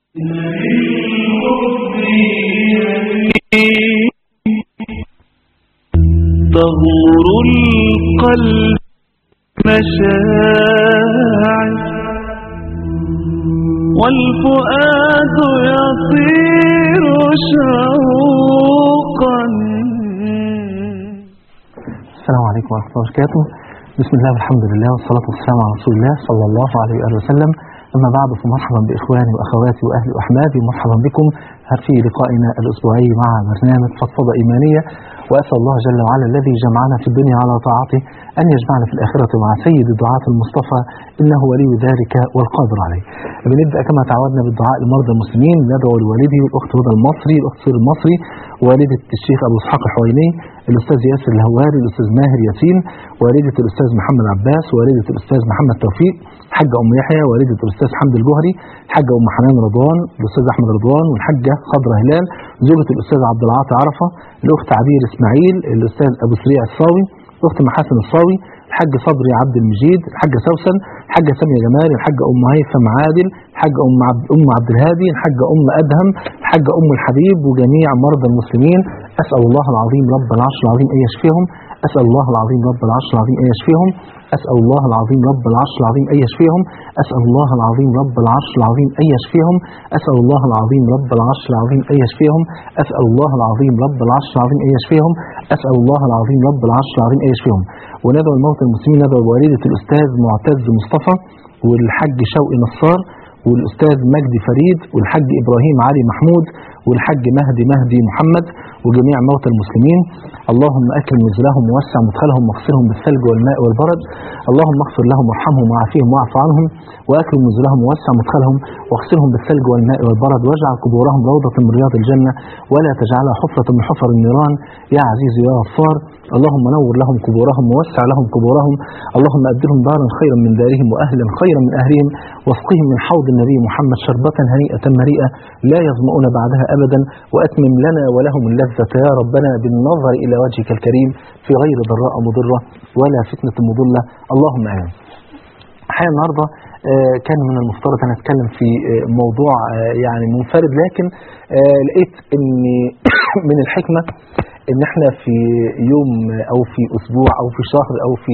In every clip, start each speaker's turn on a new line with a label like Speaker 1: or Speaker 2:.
Speaker 1: تغمر القلب مشاعر والفؤاد يطير شوقا
Speaker 2: السلام عليكم ورحمة الله وبركاته بسم الله والحمد لله والصلاة والسلام على رسول الله صلى الله عليه وآله وسلم أما بعد فمرحبا بإخواني وأخواتي وأهلي وأحبابي مرحبا بكم في لقائنا الأسبوعي مع برنامج فضفضة إيمانية وأسأل الله جل وعلا الذي جمعنا في الدنيا على طاعته أن يجمعنا في الآخرة مع سيد الدعاة المصطفى إنه ولي ذلك والقادر عليه بنبدأ كما تعودنا بالدعاء لمرضى المسلمين ندعو لوالدي والأخت هدى المصري الأخت سير المصري والدة الشيخ أبو إسحاق الحويني الأستاذ ياسر الهواري الأستاذ ماهر ياسين والدة الأستاذ محمد عباس والدة الأستاذ محمد توفيق الحاجة أم يحيى والدة الأستاذ حمد الجوهري الحاجة أم حنان رضوان الأستاذ أحمد رضوان والحاجة خضرة هلال زوجة الأستاذ عبد العاطي عرفة الأخت عبير إسماعيل الأستاذ أبو سريع الصاوي الأخت محاسن الصاوي الحاج صبري عبد المجيد الحاجة سوسن الحاجة سامية جمال الحاجة أم هيثم عادل الحاجة أم عبد أم عبد الهادي الحاجة أم أدهم الحاجة أم الحبيب وجميع مرضى المسلمين أسأل الله العظيم رب العرش العظيم أن يشفيهم أسأل الله العظيم رب العرش العظيم أن يشفيهم أسأل الله العظيم رب العرش العظيم أن يشفيهم أسأل الله العظيم رب العرش العظيم أن يشفيهم أسأل الله العظيم رب العرش العظيم أن يشفيهم أسأل الله العظيم رب العرش العظيم أن يشفيهم أسأل الله العظيم رب العرش العظيم أن يشفيهم وندعو الموتى المسلمين ندعو والدة الأستاذ معتز مصطفى والحاج شوقي نصار والأستاذ مجدي فريد والحاج إبراهيم علي محمود والحاج مهدي مهدي محمد وجميع موتى المسلمين اللهم أكرم نزلهم ووسع مدخلهم واغسلهم بالثلج والماء والبرد اللهم اغفر لهم وارحمهم وعافيهم واعف عنهم وأكرم نزلهم ووسع مدخلهم واغسلهم بالثلج والماء والبرد واجعل قبورهم روضة من رياض الجنة ولا تجعلها حفرة من حفر النيران يا عزيز يا غفار اللهم نور لهم قبورهم ووسع لهم قبورهم اللهم أبدلهم دارا خيرا من دارهم وأهلا خيرا من أهلهم واسقهم من حوض النبي محمد شربة هنيئة مريئة لا يظمؤون بعدها أبدا وأتمم لنا ولهم اللذة يا ربنا بالنظر إلى وجهك الكريم في غير ضراء مضرة ولا فتنة مضلة اللهم آمين الحقيقة النهاردة آه، كان من المفترض أن أتكلم في آه، موضوع آه، يعني منفرد لكن لقيت أن من الحكمة ان احنا في يوم او في اسبوع او في شهر او في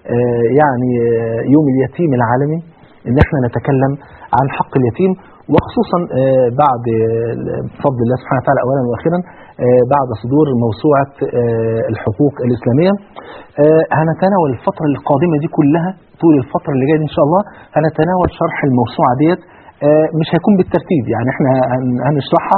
Speaker 2: يعني يوم اليتيم العالمي ان احنا نتكلم عن حق اليتيم وخصوصا بعد بفضل الله سبحانه وتعالى اولا واخيرا بعد صدور موسوعه الحقوق الاسلاميه هنتناول الفتره القادمه دي كلها طول الفتره اللي جايه ان شاء الله هنتناول شرح الموسوعه ديت مش هيكون بالترتيب يعني احنا هنشرحها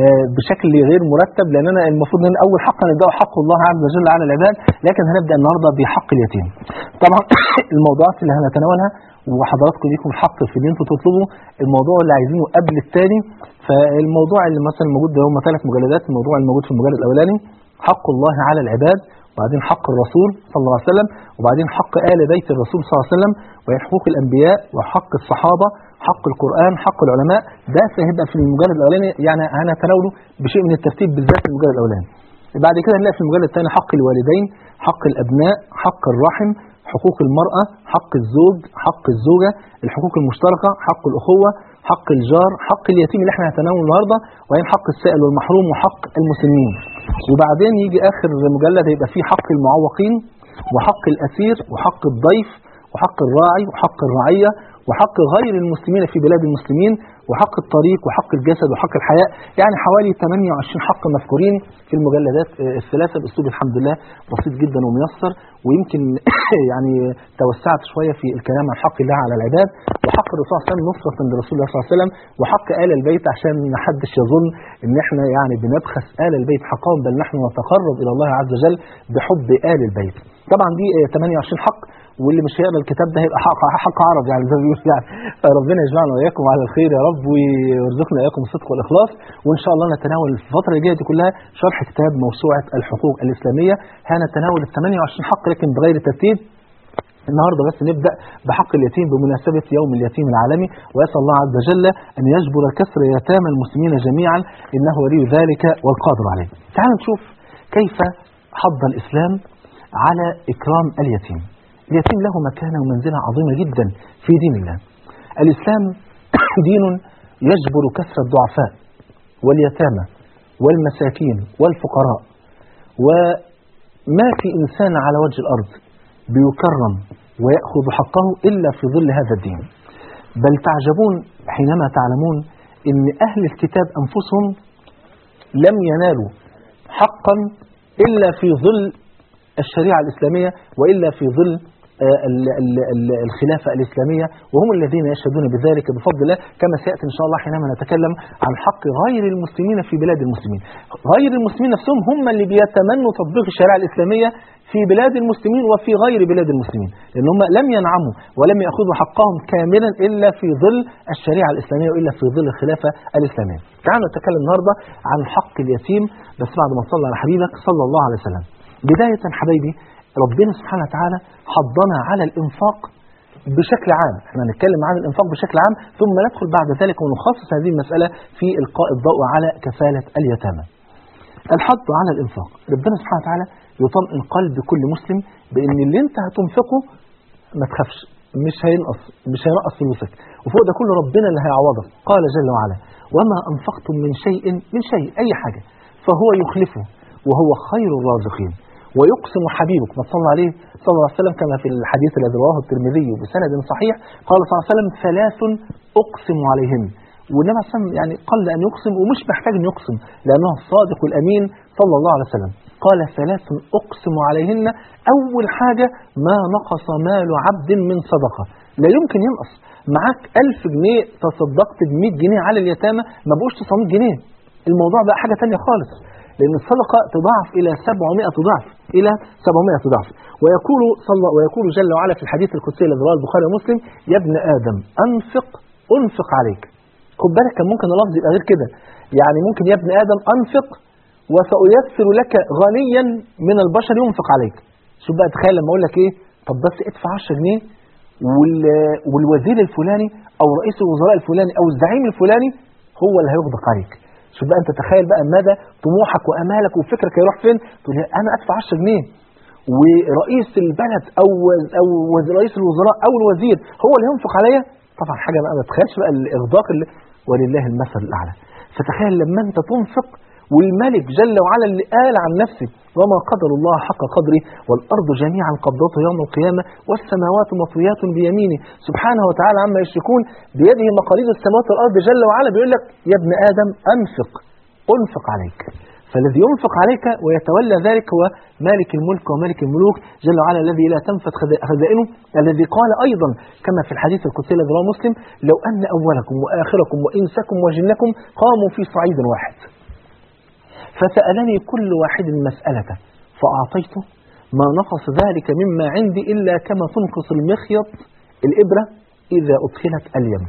Speaker 2: بشكل غير مرتب لاننا المفروض ان اول حق نبداه حق الله عز وجل على العباد لكن هنبدا النهارده بحق اليتيم. طبعا الموضوعات اللي هنتناولها وحضراتكم ليكم الحق في ان انتم تطلبوا الموضوع اللي عايزينه قبل الثاني فالموضوع اللي مثلا موجود ده هم ثلاث مجلدات الموضوع الموجود في المجلد الاولاني حق الله على العباد وبعدين حق الرسول صلى الله عليه وسلم وبعدين حق آل بيت الرسول صلى الله عليه وسلم وهي حقوق الأنبياء وحق الصحابة حق القرآن حق العلماء ده سيبقى في المجلد الأولاني يعني هنتناوله بشيء من الترتيب بالذات في المجلد الأولاني بعد كده نلاقي في المجلد الثاني حق الوالدين حق الأبناء حق الرحم حقوق المرأة حق الزوج حق الزوجة الحقوق المشتركة حق الأخوة حق الجار حق اليتيم اللي احنا هنتناوله النهارده وبعدين حق السائل والمحروم وحق المسلمين وبعدين يجي آخر مجلد هيبقى فيه حق المعوقين وحق الأسير وحق الضيف وحق الراعي وحق الرعية وحق غير المسلمين في بلاد المسلمين وحق الطريق وحق الجسد وحق الحياة يعني حوالي 28 حق مذكورين في المجلدات الثلاثة بأسلوب الحمد لله بسيط جدا وميسر ويمكن يعني توسعت شوية في الكلام عن حق الله على العباد وحق الرسول صلى الله عليه وسلم نصرة لرسول الله صلى الله عليه وسلم وحق آل البيت عشان ما حدش يظن ان احنا يعني بنبخس آل البيت حقهم بل نحن نتقرب إلى الله عز وجل بحب آل البيت طبعا دي 28 حق واللي مش هيقرا الكتاب ده هيبقى حق حق عرب يعني زي ما بيقولوا يعني فربنا يجمعنا واياكم على الخير يا رب ويرزقنا اياكم الصدق والاخلاص وان شاء الله نتناول في الفتره الجايه دي كلها شرح كتاب موسوعه الحقوق الاسلاميه هنتناول ال 28 حق لكن بغير ترتيب النهارده بس نبدا بحق اليتيم بمناسبه يوم اليتيم العالمي واسال الله عز وجل ان يجبر كسر يتامى المسلمين جميعا انه ولي ذلك والقادر عليه. تعالوا نشوف كيف حض الاسلام على اكرام اليتيم. اليتيم له مكانه ومنزله عظيمه جدا في دين الله. الاسلام دين يجبر كسر الضعفاء واليتامى والمساكين والفقراء وما في إنسان على وجه الأرض بيكرم ويأخذ حقه إلا في ظل هذا الدين بل تعجبون حينما تعلمون أن أهل الكتاب أنفسهم لم ينالوا حقا إلا في ظل الشريعة الإسلامية وإلا في ظل آه، ال- ال- ال- الخلافة الإسلامية وهم الذين يشهدون بذلك بفضل الله كما سيأتي إن شاء الله حينما نتكلم عن حق غير المسلمين في بلاد المسلمين غير المسلمين نفسهم هم اللي بيتمنوا تطبيق الشريعة الإسلامية في بلاد المسلمين وفي غير بلاد المسلمين لأن هم لم ينعموا ولم يأخذوا حقهم كاملا إلا في ظل الشريعة الإسلامية وإلا في ظل الخلافة الإسلامية تعالوا نتكلم النهاردة عن حق اليتيم بس بعد ما صلى على حبيبك صلى الله عليه وسلم بداية حبايبي ربنا سبحانه وتعالى حضنا على الإنفاق بشكل عام احنا هنتكلم عن الإنفاق بشكل عام ثم ندخل بعد ذلك ونخصص هذه المسألة في إلقاء الضوء على كفالة اليتامى الحض على الإنفاق ربنا سبحانه وتعالى يطمئن قلب كل مسلم بأن اللي انت هتنفقه ما تخافش مش هينقص مش هينقص فلوسك وفوق ده كله ربنا اللي هيعوضك قال جل وعلا وما أنفقتم من شيء من شيء أي حاجة فهو يخلفه وهو خير الرازقين ويقسم حبيبك ما صلى عليه صلى الله عليه وسلم كما في الحديث الذي رواه الترمذي بسند صحيح قال صلى الله عليه وسلم ثلاث أقسم عليهن والنبي عليه الصلاة والسلام يعني قل أن يقسم ومش محتاج أن يقسم لأنه الصادق الأمين صلى الله عليه وسلم قال ثلاث أقسم عليهن أول حاجة ما نقص مال عبد من صدقة لا يمكن ينقص معاك ألف جنيه تصدقت ب 100 جنيه على اليتامى ما بقوش 900 جنيه الموضوع بقى حاجة تانية خالص لأن الصدقة تضاعف إلى 700 ضعف إلى 700 ضعف ويقول صلى ويقول جل وعلا في الحديث القدسي الذي رواه البخاري ومسلم يا ابن آدم أنفق أنفق عليك خد بالك كان ممكن اللفظ يبقى غير كده يعني ممكن يا ابن آدم أنفق وسأيسر لك غنيا من البشر ينفق عليك شوف بقى تخيل لما أقول لك إيه طب بس ادفع 10 جنيه وال- والوزير الفلاني أو رئيس الوزراء الفلاني أو الزعيم الفلاني هو اللي هيغدق عليك شوف بقى أنت تخيل بقى مدى طموحك وأمالك وفكرك هيروح فين تقول لي أنا أدفع 10 جنيه ورئيس البلد أو أو وز- رئيس الوزراء أو الوزير هو اللي ينفق عليا طبعا حاجة بقى ما تخيلش بقى الإغداق اللي ولله المثل الأعلى فتخيل لما أنت تنفق والملك جل وعلا اللي قال عن نفسه وما قدر الله حق قدره والأرض جميعا قبضته يوم القيامة والسماوات مطويات بيمينه سبحانه وتعالى عما يشركون بيده مقاليد السماوات والأرض جل وعلا بيقول لك يا ابن آدم أنفق أنفق عليك فالذي ينفق عليك ويتولى ذلك هو مالك الملك ومالك الملوك جل وعلا الذي لا تنفد خزا- خزائنه الذي قال أيضا كما في الحديث القدسي الذي رواه مسلم لو أن أولكم وآخركم وإنسكم وجنكم قاموا في صعيد واحد فسألني كل واحد مسألة فأعطيته ما نقص ذلك مما عندي إلا كما تنقص المخيط الإبرة إذا أدخلت اليم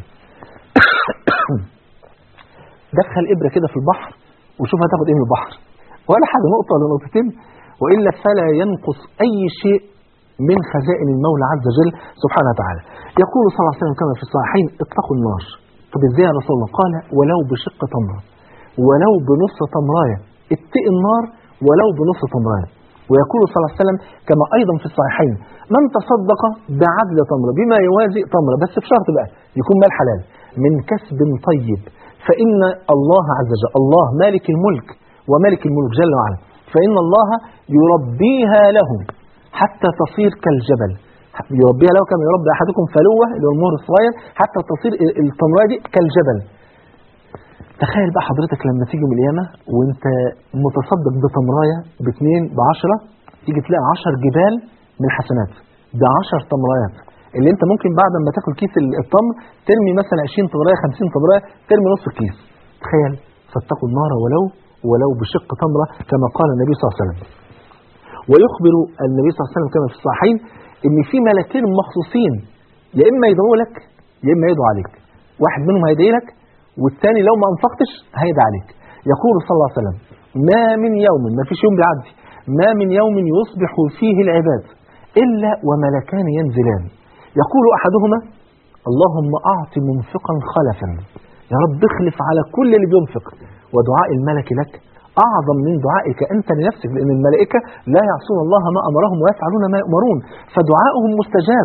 Speaker 2: دخل إبرة كده في البحر وشوف هتاخد إيه من البحر ولا حاجة نقطة ولا نقطتين وإلا فلا ينقص أي شيء من خزائن المولى عز وجل سبحانه وتعالى يقول صلى الله عليه وسلم كما في الصحيحين اتقوا النار طب ازاي يا رسول الله قال ولو بشق تمره ولو بنص تمرايه اتقي النار ولو بنص تمرايه ويقول صلى الله عليه وسلم كما أيضا في الصحيحين من تصدق بعدل تمرة بما يوازي تمرة بس بشرط بقى يكون مال حلال من كسب طيب فإن الله عز وجل الله مالك الملك ومالك الملك جل وعلا فإن الله يربيها له حتى تصير كالجبل يربيها له كما يربي أحدكم فلوة اللي هو المهر الصغير حتى تصير التمرة دي كالجبل تخيل بقى حضرتك لما تيجي من القيامة وانت متصدق بتمراية باثنين بعشرة تيجي تلاقي عشر جبال من الحسنات ده عشر تمرايات اللي انت ممكن بعد ما تاكل كيس التمر ترمي مثلا 20 تمراية 50 تمراية ترمي نص الكيس تخيل فاتقوا النار ولو ولو بشق تمرة كما قال النبي صلى الله عليه وسلم ويخبر النبي صلى الله عليه وسلم كما في الصحيحين ان في ملكين مخصوصين يا اما يدعوا لك يا اما يدعوا عليك واحد منهم هيدعي لك والثاني لو ما انفقتش هيدعي عليك يقول صلى الله عليه وسلم ما من يوم ما فيش يوم بيعدي ما من يوم يصبح فيه العباد إلا وملكان ينزلان يقول أحدهما اللهم أعط منفقا خلفا يا رب اخلف على كل اللي بينفق ودعاء الملك لك أعظم من دعائك أنت لنفسك لأن الملائكة لا يعصون الله ما أمرهم ويفعلون ما يؤمرون فدعاؤهم مستجاب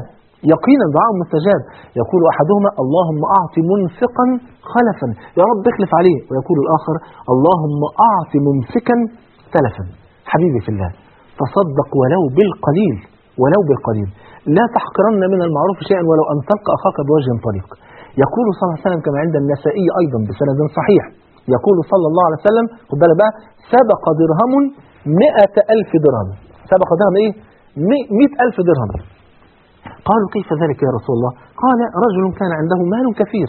Speaker 2: يقينا دعاء مستجاب يقول أحدهما اللهم أعط منفقا خلفا يا رب اخلف عليه ويقول الآخر اللهم أعط ممسكا تلفا حبيبي في الله تصدق ولو بالقليل ولو بالقليل لا تحقرن من المعروف شيئا ولو أن تلقى أخاك بوجه طريق يقول صلى الله عليه وسلم كما عند النسائي أيضا بسند صحيح يقول صلى الله عليه وسلم خد بالك بقى سبق درهم مئة ألف درهم سبق درهم إيه؟ مئ- مئة ألف درهم قالوا كيف ذلك يا رسول الله قال رجل كان عنده مال كثير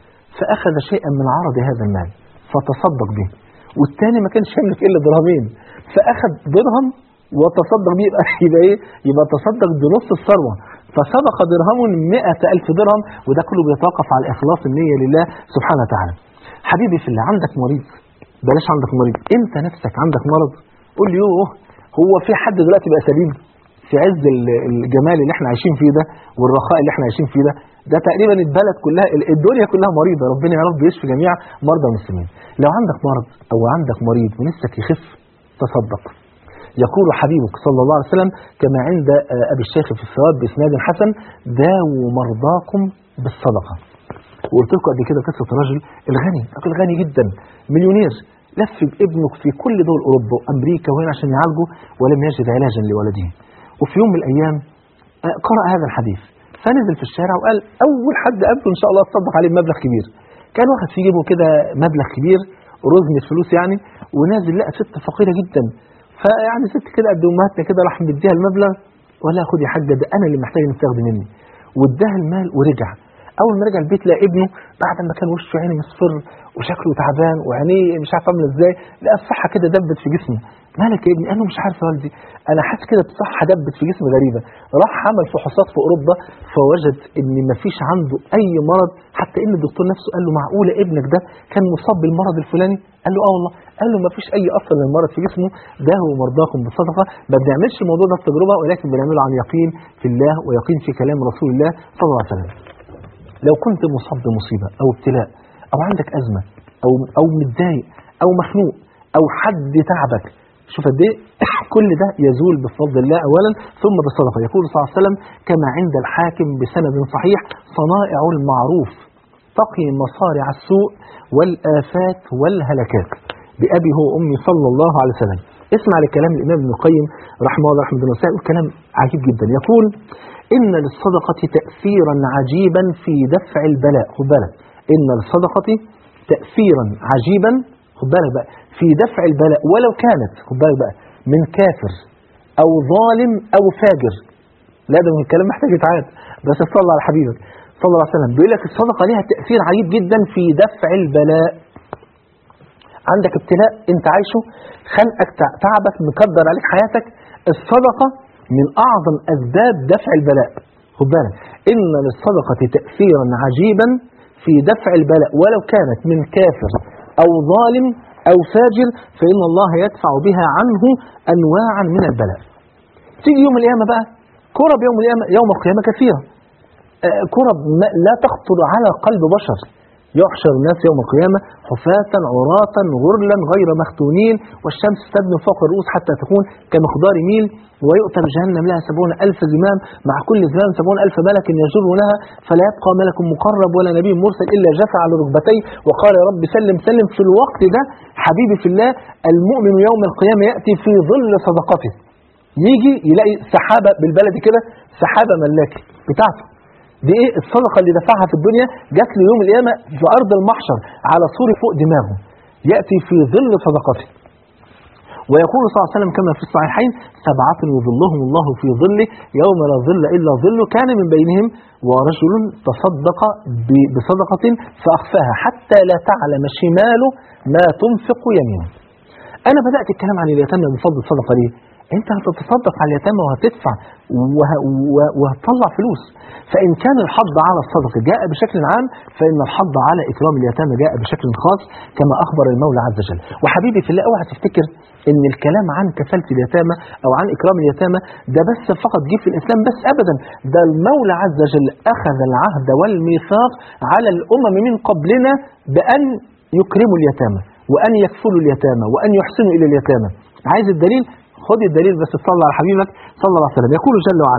Speaker 2: فأخذ شيئا من عرض هذا المال فتصدق به والثاني ما كانش يملك إلا درهمين فأخذ درهم وتصدق به يبقى, يبقى إيه؟ يبقى تصدق بنص الثروة فسبق درهم مئة ألف درهم وده كله بيتوقف على إخلاص النية لله سبحانه وتعالى حبيبي في الله عندك مريض بلاش عندك مريض انت نفسك عندك مرض قول لي يوه هو في حد دلوقتي بقى سليم في عز ال- الجمال اللي احنا عايشين فيه ده والرخاء اللي احنا عايشين فيه ده ده تقريبا البلد كلها ال- الدنيا كلها مريضه ربنا يا رب يشفي جميع مرضى المسلمين لو عندك مرض او عندك مريض ونفسك يخف تصدق يقول حبيبك صلى الله عليه وسلم كما عند آه، ابي الشيخ في الثواب باسناد حسن داووا مرضاكم بالصدقه وقلت لكم قبل كده قصه الرجل الغني راجل غني جدا مليونير لف بابنه في كل دول اوروبا وامريكا وهنا عشان يعالجه ولم يجد علاجا لولده وفي يوم من الايام آه، قرأ هذا الحديث فنزل في الشارع وقال أول حد قابله إن شاء الله تصدق عليه مبلغ كبير كان واخد في جيبه كده مبلغ كبير رزمة فلوس يعني ونازل لقى ست فقيرة جدا فيعني ست كده قد أمهاتنا كده راح مديها المبلغ ولا خد يا حاجة ده أنا اللي محتاج إنك تاخدي مني واداها المال ورجع أول ما رجع البيت لقى ابنه بعد ما كان وشه عيني مصفر وشكله تعبان وعينيه مش عارف عامله ازاي لقى الصحة كده دبت في جسمه مالك يا ابني قال له مش عارف يا والدي انا حاسس كده بصحة دبت في جسمي غريبة راح عمل فحوصات في اوروبا فوجد ان مفيش عنده اي مرض حتى ان الدكتور نفسه قال له معقولة ابنك ده كان مصاب بالمرض الفلاني قال له اه والله قال له مفيش اي اثر للمرض في جسمه ده هو مرضاكم بالصدقة ما بنعملش الموضوع ده التجربة ولكن بنعمله عن يقين في الله ويقين في كلام رسول الله صلى الله عليه وسلم لو كنت مصاب بمصيبة أو ابتلاء أو عندك أزمة أو أو متضايق أو مخنوق أو حد تعبك شوف قد ايه كل ده يزول بفضل الله أولا ثم بالصدقة يقول صلى الله عليه وسلم كما عند الحاكم بسند صحيح صنائع المعروف تقي مصارع السوء والآفات والهلكات بأبي هو أمي صلى الله عليه وسلم اسمع لكلام الإمام ابن القيم رحمه الله رحمه الله وسائل كلام عجيب جدا يقول إن للصدقة تأثيرا عجيبا في دفع البلاء خد بالك إن للصدقة تأثيرا عجيبا خد بالك بقى في دفع البلاء ولو كانت خد بالك بقى من كافر أو ظالم أو فاجر لا ده من الكلام محتاج يتعاد بس صلى على حبيبك صلى الله عليه وسلم بيقول لك الصدقة ليها تأثير عجيب جدا في دفع البلاء عندك ابتلاء انت عايشه خلقك تع- تعبك مقدر عليك حياتك الصدقة من أعظم أسباب دفع البلاء خد بالك إن للصدقة تأثيرا عجيبا في دفع البلاء ولو كانت من كافر أو ظالم أو فاجر فإن الله يدفع بها عنه أنواعا من البلاء تيجي يوم القيامة بقى كرب يوم القيامة يوم القيامة كثيرة آه، كرب ما- لا تخطر على قلب بشر يحشر الناس يوم القيامة حفاة عراة غرلا غير مختونين والشمس تدنو فوق الرؤوس حتى تكون كمقدار ميل ويؤتى بجهنم لها سبعون ألف زمام مع كل زمام سبعون ألف ملك يجرونها فلا يبقى ملك مقرب ولا نبي مرسل إلا جثى على ركبتيه وقال يا رب سلم سلم في الوقت ده حبيبي في الله المؤمن يوم القيامة يأتي في ظل صدقته يجي يلاقي سحابة بالبلدي كده سحابة ملاكي بتاعته دي ايه الصدقة اللي دفعها في الدنيا جات له يوم القيامة في أرض المحشر على سور فوق دماغه يأتي في ظل صدقته ويقول صلى الله عليه وسلم كما في الصحيحين سبعة يظلهم الله في ظله يوم لا ظل إلا ظله كان من بينهم ورجل تصدق ب- بصدقة فأخفاها حتى لا تعلم شماله ما تنفق يمينه أنا بدأت الكلام عن اليتامى بفضل الصدقة ليه؟ أنت هتتصدق على اليتامى وهتدفع وه- وه- وهتطلع فلوس فإن كان الحض على الصدقة جاء بشكل عام فإن الحض على إكرام اليتامى جاء بشكل خاص كما أخبر المولى عز وجل وحبيبي في الله اوعى تفتكر إن الكلام عن كفالة اليتامى أو عن إكرام اليتامى ده بس فقط جه في الإسلام بس أبدا ده المولى عز وجل أخذ العهد والميثاق على الأمم من قبلنا بأن يكرموا اليتامى وأن يكفلوا اليتامى وأن يحسنوا إلى اليتامى عايز الدليل خد الدليل بس تصلى على حبيبك صلى الله عليه وسلم يقول جل وعلا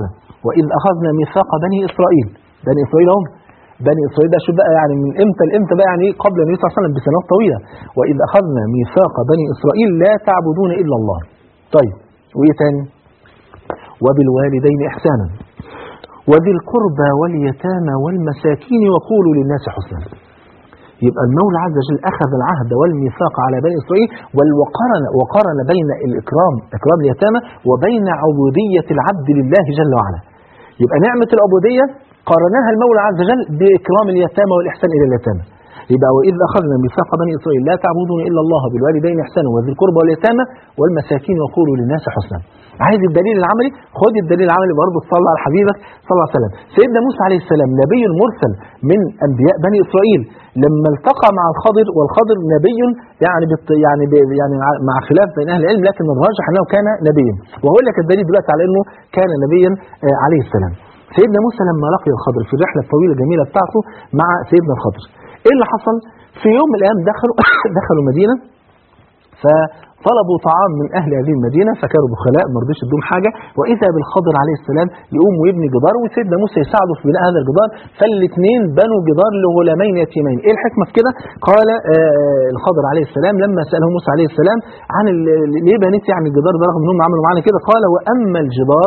Speaker 2: وإذ أخذنا ميثاق بني إسرائيل بني إسرائيل هم بني إسرائيل ده شو بقى يعني من إمتى لإمتى بقى يعني إيه؟ قبل النبي صلى الله عليه وسلم بسنوات طويلة وإذ أخذنا ميثاق بني إسرائيل لا تعبدون إلا الله طيب وإيه تاني وبالوالدين إحسانا وذي القربى واليتامى والمساكين وقولوا للناس حسنا يبقى المولى عز وجل أخذ العهد والميثاق على بني إسرائيل وقارن وقارن بين الإكرام إكرام اليتامى وبين عبودية العبد لله جل وعلا يبقى نعمة العبودية قارنها المولى عز وجل بإكرام اليتامى والإحسان إلى اليتامى يبقى وإذ أخذنا ميثاق بني إسرائيل لا تعبدون إلا الله بالوالدين إحسانا وذي القربى واليتامى والمساكين وقولوا للناس حسنا عايز الدليل العملي خد الدليل العملي برضه صلى على حبيبك صلى الله عليه وسلم سيدنا موسى عليه السلام نبي مرسل من أنبياء بني إسرائيل لما التقى مع الخضر والخضر نبي يعني بت يعني ب يعني مع خلاف بين أهل العلم لكن الراجح أنه كان نبيا وهقول لك الدليل دلوقتي على أنه كان نبيا آه، عليه السلام سيدنا موسى لما لقي الخضر في الرحلة الطويلة الجميلة بتاعته مع سيدنا الخضر ايه اللي حصل في يوم من الايام دخلوا دخلوا مدينه فطلبوا طعام من اهل هذه المدينه فكانوا بخلاء ما رضيش يدوم حاجه واذا بالخضر عليه السلام يقوم ويبني جدار وسيدنا موسى يساعده في بناء هذا الجدار فالاثنين بنوا جدار لغلامين يتيمين ايه الحكمه في كده قال آه الخضر عليه السلام لما ساله موسى عليه السلام عن ال- ليه بنيت يعني الجدار ده رغم انهم عملوا معانا كده قال واما الجدار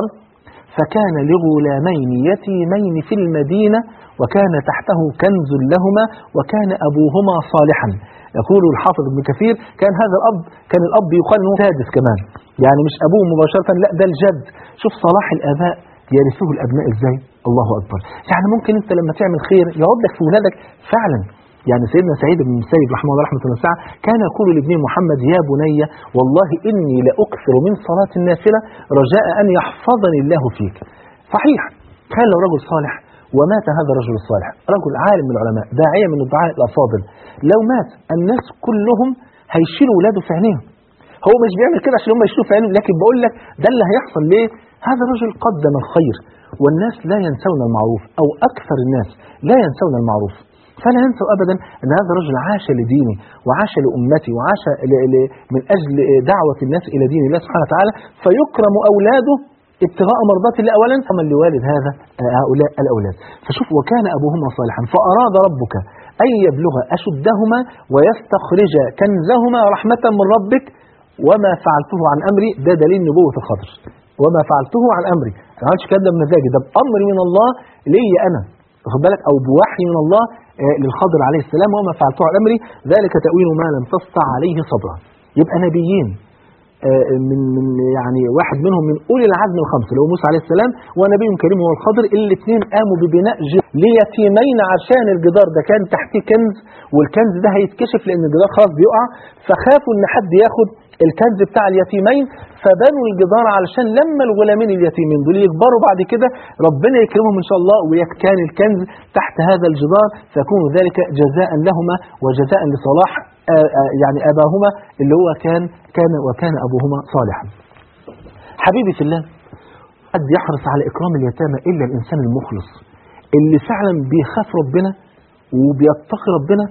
Speaker 2: فكان لغلامين يتيمين في المدينة وكان تحته كنز لهما وكان أبوهما صالحا يقول الحافظ ابن كثير كان هذا الأب كان الأب يقال أنه سادس كمان يعني مش أبوه مباشرة لا ده الجد شوف صلاح الآباء يرثه الأبناء إزاي الله أكبر يعني ممكن أنت لما تعمل خير يعود لك في ولادك فعلا يعني سيدنا سعيد بن المسيب رحمه الله رحمه الله واسعه كان يقول لابنه محمد يا بني والله اني لاكثر من صلاه النافله رجاء ان يحفظني الله فيك. صحيح كان لو رجل صالح ومات هذا الرجل الصالح رجل عالم من العلماء داعيه من الدعاء الافاضل لو مات الناس كلهم هيشيلوا ولاده في عينيهم هو مش بيعمل كده عشان هم يشيلوا في عينيهم لكن بقول لك ده اللي هيحصل ليه هذا الرجل قدم الخير والناس لا ينسون المعروف او اكثر الناس لا ينسون المعروف فلا ينسوا ابدا ان هذا الرجل عاش لديني وعاش لامتي وعاش ل... ل... من اجل دعوه الناس الى دين الله سبحانه وتعالى فيكرم اولاده ابتغاء مرضات الله اولا ثم لوالد هذا هؤلاء الاولاد فشوف وكان ابوهما صالحا فاراد ربك ان يبلغ اشدهما ويستخرج كنزهما رحمه من ربك وما فعلته عن امري ده دليل نبوه الخضر وما فعلته عن امري انا ما عملتش كده بمزاجي ده بامر من الله لي انا واخد بالك او بوحي من الله آه، للخضر عليه السلام وما فعلته عن امري ذلك تاويل ما لم تستطع عليه صبرا يبقى نبيين آه، من من يعني واحد منهم من اولي العزم الخمسه اللي هو موسى عليه السلام ونبي كريم هو الخضر الاثنين قاموا ببناء ج- ليتيمين عشان الجدار ده كان تحتيه كنز والكنز ده هيتكشف لان الجدار خلاص بيقع فخافوا ان حد ياخد الكنز بتاع اليتيمين فبنوا الجدار علشان لما الغلامين اليتيمين دول يكبروا بعد كده ربنا يكرمهم ان شاء الله ويكان الكنز تحت هذا الجدار فيكون ذلك جزاء لهما وجزاء لصلاح آه، آه، يعني اباهما اللي هو كان كان وكان ابوهما صالحا. حبيبي في الله قد يحرص على اكرام اليتامى الا الانسان المخلص اللي فعلا بيخاف ربنا وبيتقي ربنا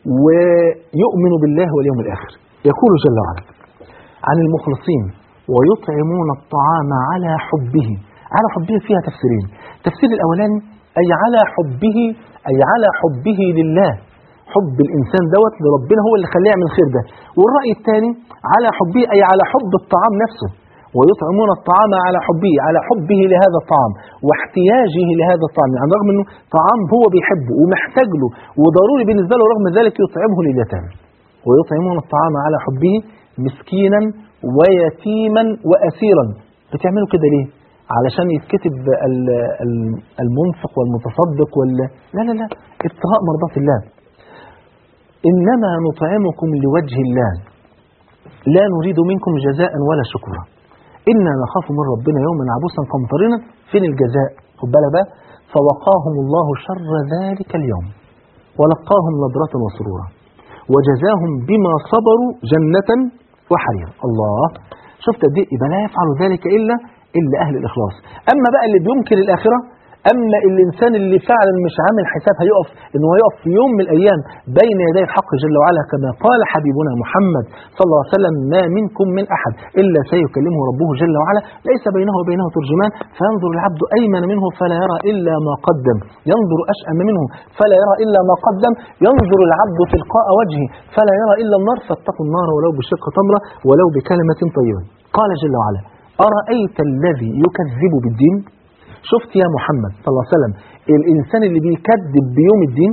Speaker 2: ويؤمن بالله واليوم الاخر. يقول جل وعلا عن المخلصين ويطعمون الطعام على حبه على حبه فيها تفسيرين التفسير الأولاني أي على حبه أي على حبه لله حب الإنسان دوت لربنا هو اللي خليه يعمل الخير ده والرأي الثاني على حبه أي على حب الطعام نفسه ويطعمون الطعام على حبه على حبه لهذا الطعام واحتياجه لهذا الطعام يعني رغم انه طعام هو بيحبه ومحتاج له وضروري بالنسبه له رغم ذلك يطعمه لليتامى ويطعمون الطعام على حبه مسكينا ويتيما واسيرا بتعملوا كده ليه علشان يتكتب ال- ال- المنفق والمتصدق وال لا لا لا ابتغاء مرضات الله انما نطعمكم لوجه الله لا نريد منكم جزاء ولا شكورا إنا نخاف من ربنا يوما عبوسا قمطرنا فين الجزاء خد بالك بقى فوقاهم الله شر ذلك اليوم ولقاهم نضرة وسرورا وجزاهم بما صبروا جنة وحريرا الله شفت قد ايه يبقى لا يفعل ذلك إلا إلا أهل الإخلاص أما بقى اللي بينكر الآخرة اما الانسان اللي فعلا مش عامل حساب هيقف ان هو يقف في يوم من الايام بين يدي الحق جل وعلا كما قال حبيبنا محمد صلى الله عليه وسلم ما منكم من احد الا سيكلمه ربه جل وعلا ليس بينه وبينه ترجمان فينظر العبد ايمن منه فلا يرى الا ما قدم ينظر اشأم منه فلا يرى الا ما قدم ينظر العبد تلقاء وجهه فلا يرى الا النار فاتقوا النار ولو بشق تمره ولو بكلمه طيبه قال جل وعلا ارايت الذي يكذب بالدين شفت يا محمد صلى الله عليه وسلم الإنسان اللي بيكذب بيوم الدين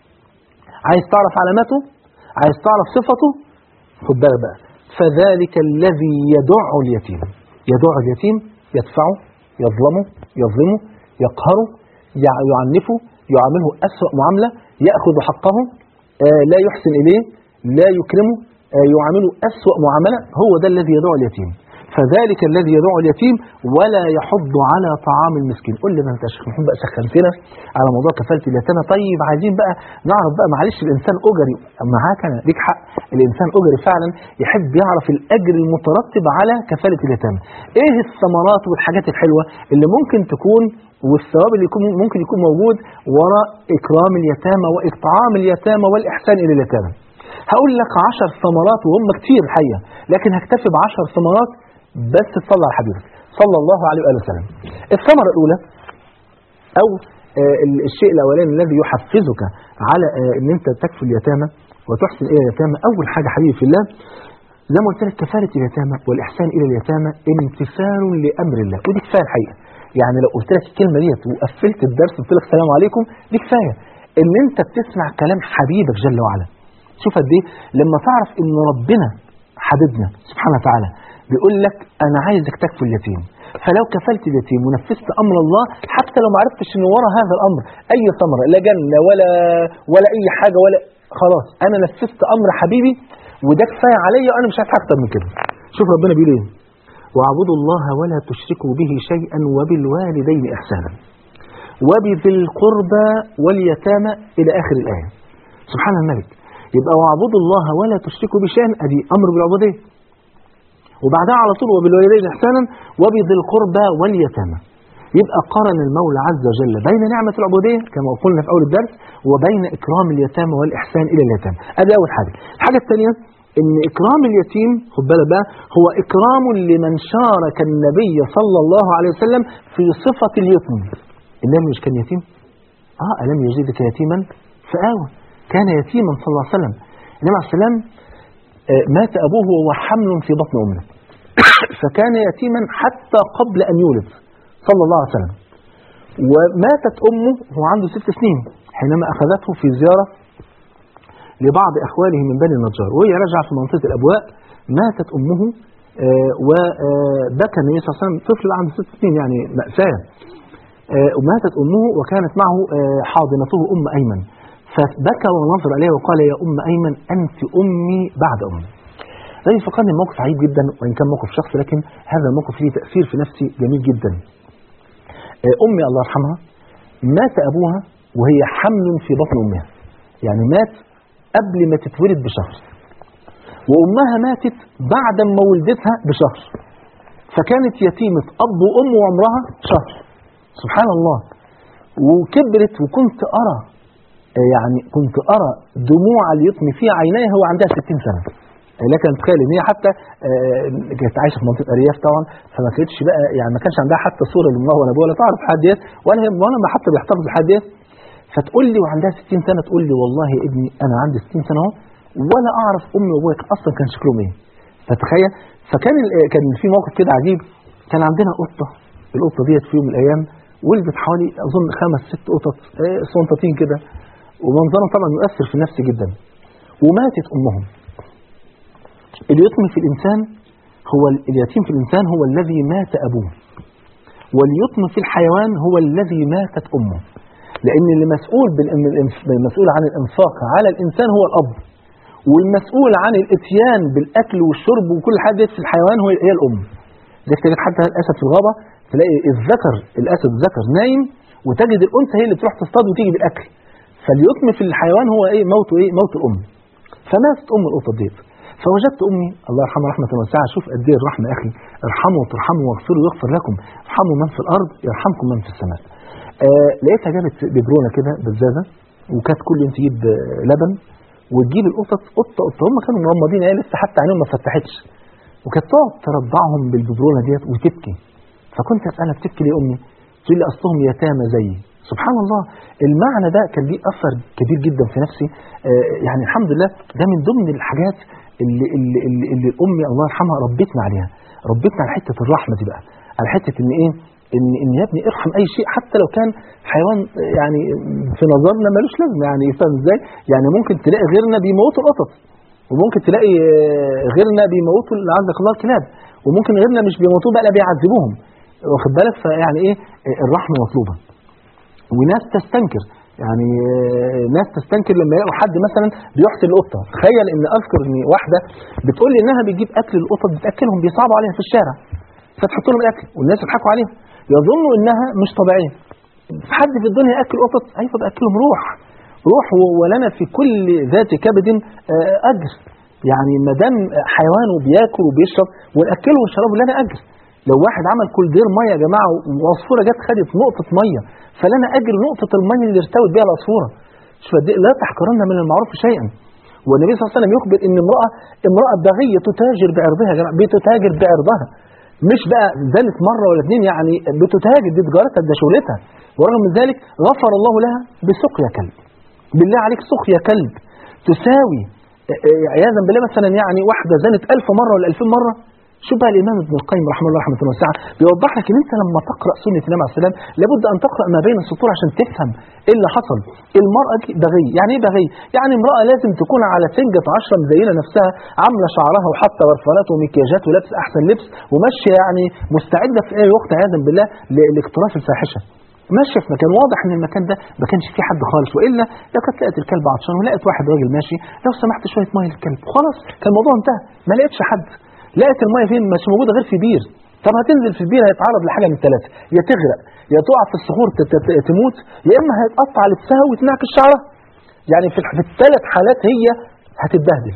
Speaker 2: عايز تعرف علاماته عايز تعرف صفته خد بالك بقى فذلك الذي يدع اليتيم يدع اليتيم يدفعه يظلمه يظلمه يقهره يع- يعنفه يعامله أسوأ معاملة يأخذ حقه آه، لا يحسن إليه لا يكرمه آه، يعامله أسوأ معاملة هو ده الذي يدع اليتيم فذلك الذي يدعو اليتيم ولا يحض على طعام المسكين قول لي ما انت يا شيخ محمود بقى سخنتنا على موضوع كفاله اليتامى طيب عايزين بقى نعرف بقى معلش الانسان اجري معاك انا ليك حق الانسان اجري فعلا يحب يعرف الاجر المترتب على كفاله اليتامى ايه الثمرات والحاجات الحلوه اللي ممكن تكون والثواب اللي يكون ممكن يكون موجود وراء اكرام اليتامى واطعام اليتامى والاحسان الى اليتامى هقول لك عشر ثمرات وهم كتير الحقيقه لكن هكتفي بعشر ثمرات بس تصلى على حبيبك صلى الله عليه وآله وسلم الثمرة الأولى أو آه، ال- الشيء الأولاني الذي يحفزك على آه، أن أنت تكفي اليتامى وتحسن إلى اليتامى أول حاجة حبيبي في الله زي ما قلت لك كفالة اليتامى والإحسان إلى اليتامى امتثال لأمر الله ودي كفاية الحقيقة يعني لو قلت لك الكلمة ديت وقفلت الدرس وقلت لك السلام عليكم دي كفاية إن أنت بتسمع كلام حبيبك جل وعلا شوف قد ايه لما تعرف ان ربنا حبيبنا سبحانه وتعالى بيقول لك انا عايزك تكفي اليتيم فلو كفلت اليتيم ونفذت امر الله حتى لو ما عرفتش ان ورا هذا الامر اي ثمره لا جنه ولا ولا اي حاجه ولا خلاص انا نفذت امر حبيبي وده كفايه عليا وانا مش عايز حاجه اكتر من كده شوف ربنا بيقول ايه واعبدوا الله ولا تشركوا به شيئا وبالوالدين احسانا وبذي القربى واليتامى الى اخر الايه سبحان الملك يبقى واعبدوا الله ولا تشركوا به شيئا ادي امر بالعبوديه وبعدها على طول وبالوالدين احسانا وبذي القربى واليتامى يبقى قارن المولى عز وجل بين نعمة العبودية كما قلنا في أول الدرس وبين إكرام اليتامى والإحسان إلى اليتامى هذه أول حاجة الحاجة الثانية إن إكرام اليتيم خد بالك بقى هو إكرام لمن شارك النبي صلى الله عليه وسلم في صفة اليتم النبي مش كان يتيم؟ آه ألم يجدك يتيما فآوى كان يتيما صلى الله عليه وسلم النبي عليه السلام آه، مات أبوه وهو حمل في بطن أمه فكان يتيما حتى قبل أن يولد صلى الله عليه وسلم وماتت أمه وهو عنده ست سنين حينما أخذته في زيارة لبعض أخواله من بني النجار وهي راجعة في منطقة الأبواء ماتت أمه آه، وبكى النبي صلى الله عليه وسلم طفل عنده ست سنين يعني مأساة آه، وماتت أمه وكانت معه آه، حاضنته أم أيمن فبكى ونظر عليها وقال يا أم أيمن أنت أمي بعد أمي ده يفكرني موقف عجيب جدا وإن كان موقف شخصي لكن هذا الموقف ليه تأثير في نفسي جميل جدا آه، أمي الله يرحمها مات أبوها وهي حمل في بطن أمها يعني مات قبل ما تتولد بشهر وأمها ماتت بعد ما ولدتها بشهر فكانت يتيمة أب وأم وعمرها شهر سبحان الله وكبرت وكنت أرى آه، يعني كنت أرى دموع اليتم في عينيها وهو عندها 60 سنة آه، لكن تخيل ان هي حتى آه، كانت عايشه في منطقه ارياف طبعا فما كانتش بقى يعني ما كانش عندها حتى صوره لامها ولا ابوها ولا تعرف حد ديت ولا هي ولا ما حتى بيحتفظ بالحد ديت فتقول لي وعندها 60 سنه تقول لي والله يا ابني انا عندي 60 سنه اهو ولا اعرف امي وابويا اصلا كان شكلهم ايه فتخيل فكان ال- كان في موقف كده عجيب كان عندنا قطه القطه ديت في يوم من الايام ولدت حوالي اظن خمس ست قطط آه، صنطتين كده ومنظرها طبعا يؤثر في نفسي جدا وماتت امهم اليتم في الإنسان هو اليتيم في الإنسان هو الذي مات أبوه واليتم في الحيوان هو الذي ماتت أمه لأن اللي مسؤول بالإن- المسؤول عن الإنفاق على الإنسان هو الأب والمسؤول عن الإتيان بالأكل والشرب وكل حاجة في الحيوان هو هي الأم ده تجد حتى الأسد في الغابة تلاقي الذكر الأسد ذكر نايم وتجد الأنثى هي اللي تروح تصطاد وتيجي بالأكل فاليتم في الحيوان هو إيه موته إيه موت الأم فماتت أم القطة ديت فوجدت أمي الله يرحمها رحمة واسعة شوف قد إيه الرحمة يا أخي ارحموا ترحموا واغفروا يغفر لكم ارحموا من في الأرض يرحمكم من في السماء آه لقيتها جابت ببرونه كده بزازه وكانت كل يوم تجيب آه، لبن وتجيب القطط قطه قطه هم كانوا مغمضين عيال لسه حتى عينيهم ما فتحتش وكانت تقعد ترضعهم بالببرونه ديت وتبكي فكنت اسالها بتبكي ليه يا امي؟ تقول لي اصلهم يتامى زيي سبحان الله المعنى ده كان ليه اثر كبير جدا في نفسي آه، يعني الحمد لله ده من ضمن الحاجات اللي اللي اللي, اللي امي الله يرحمها ربتنا عليها ربتنا على حته الرحمه دي بقى على حته ان ايه ان ان يا ابني ارحم اي شيء حتى لو كان حيوان آه، يعني في نظرنا ملوش لازمه يعني فاهم ازاي؟ يعني ممكن تلاقي غيرنا بيموتوا القطط وممكن تلاقي آه، غيرنا بيموتوا اللي عندك الله الكلاب وممكن غيرنا مش بيموتوا بقى لا بيعذبوهم واخد بالك فيعني ايه آه، الرحمه مطلوبه وناس تستنكر يعني آه، ناس تستنكر لما يلاقوا حد مثلا بيحسن القطه تخيل ان اذكر ان واحده بتقول لي انها بتجيب اكل القطط بتاكلهم بيصعبوا عليها في الشارع فتحط لهم الاكل والناس يضحكوا عليها يظنوا انها مش طبيعيه في حد في الدنيا ياكل قطط ايوه باكلهم روح روح و- ولنا في كل ذات كبد آه، اجر يعني ما دام حيوان وبياكل وبيشرب وناكله ونشربه لنا اجر لو واحد عمل كل دير ميه يا جماعه وعصفوره جت خدت نقطه ميه فلنا اجر نقطه الميه اللي ارتوت بها العصفوره شوف قد إيه، لا تحقرن من المعروف شيئا والنبي صلى الله عليه وسلم يخبر ان امراه امراه بغيه تتاجر بعرضها يا جماعه بتتاجر بعرضها مش بقى زالت مره ولا اتنين يعني بتتاجر دي تجارتها ده شغلتها ورغم من ذلك غفر الله لها بسقيا كلب بالله عليك سقيا كلب تساوي آه، آه، عياذا بالله مثلا يعني واحده زنت ألف مره ولا ألفين مره شوف بقى الامام ابن القيم رحمه الله رحمه واسعه بيوضح لك ان انت لما تقرا سنه النبي عليه السلام لابد ان تقرا ما بين السطور عشان تفهم ايه اللي حصل المراه دي بغي يعني ايه بغي يعني امراه لازم تكون على سنجة عشرة مزينه نفسها عامله شعرها وحاطه برفانات ومكياجات ولابس احسن لبس وماشيه يعني مستعده في اي وقت عياذا بالله ل- لاقتراف الفاحشه ماشيه في مكان واضح ان المكان ده ما كانش فيه حد خالص والا لو كانت لقت الكلب عطشان ولقت واحد راجل ماشي لو سمحت شويه ميه للكلب خلاص كان الموضوع انتهى ما لقتش حد لقت الميه فين مش موجوده غير في بير طب هتنزل في البير هيتعرض لحاجه من الثلاثه يا تغرق يا تقع في الصخور تت- تت- تموت يا اما هيتقطع لبسها ويتنعكس شعرها يعني في الح- في الثلاث حالات هي هتتبهدل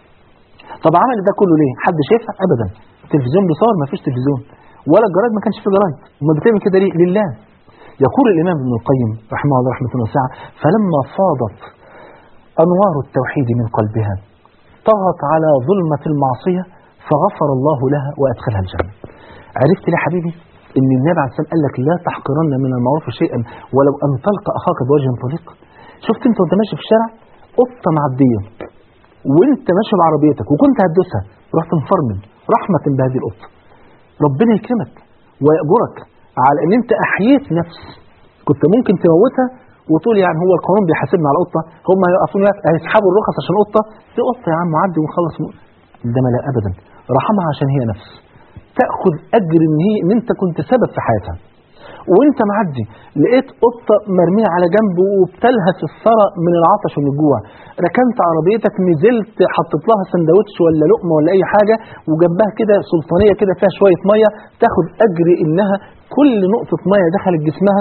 Speaker 2: طب عملت ده كله ليه حد شايفها ابدا التلفزيون بيصور ما فيش تلفزيون ولا الجرايد ما كانش فيه جرايد امال بتعمل كده ليه لله يقول الامام ابن القيم رحمه الله رحمه واسعه فلما فاضت انوار التوحيد من قلبها طغت على ظلمه المعصيه فغفر الله لها وادخلها الجنه عرفت ليه يا حبيبي ان النبي عليه الصلاه والسلام قال لك لا تحقرن من المعروف شيئا ولو ان تلقى اخاك بوجه طليق شفت انت وانت ماشي في الشارع قطه معديه وانت ماشي بعربيتك وكنت هتدوسها رحت مفرمل رحمه بهذه القطه ربنا يكرمك ويأجرك على ان انت احييت نفس كنت ممكن تموتها وتقول يعني هو القانون بيحاسبنا على قطه هم هيقفون لك هيسحبوا الرخص عشان قطه دي قطه يا عم عدي ونخلص م... ده ما لا ابدا رحمها عشان هي نفس تاخذ اجر ان هي ان انت كنت سبب في حياتها وانت معدي لقيت قطه مرميه على جنب وبتلهث الثرى من العطش ومن الجوع ركنت عربيتك نزلت حطيت لها سندوتش ولا لقمه ولا اي حاجه وجنبها كده سلطانيه كده فيها شويه ميه تاخد اجر انها كل نقطه ميه دخلت جسمها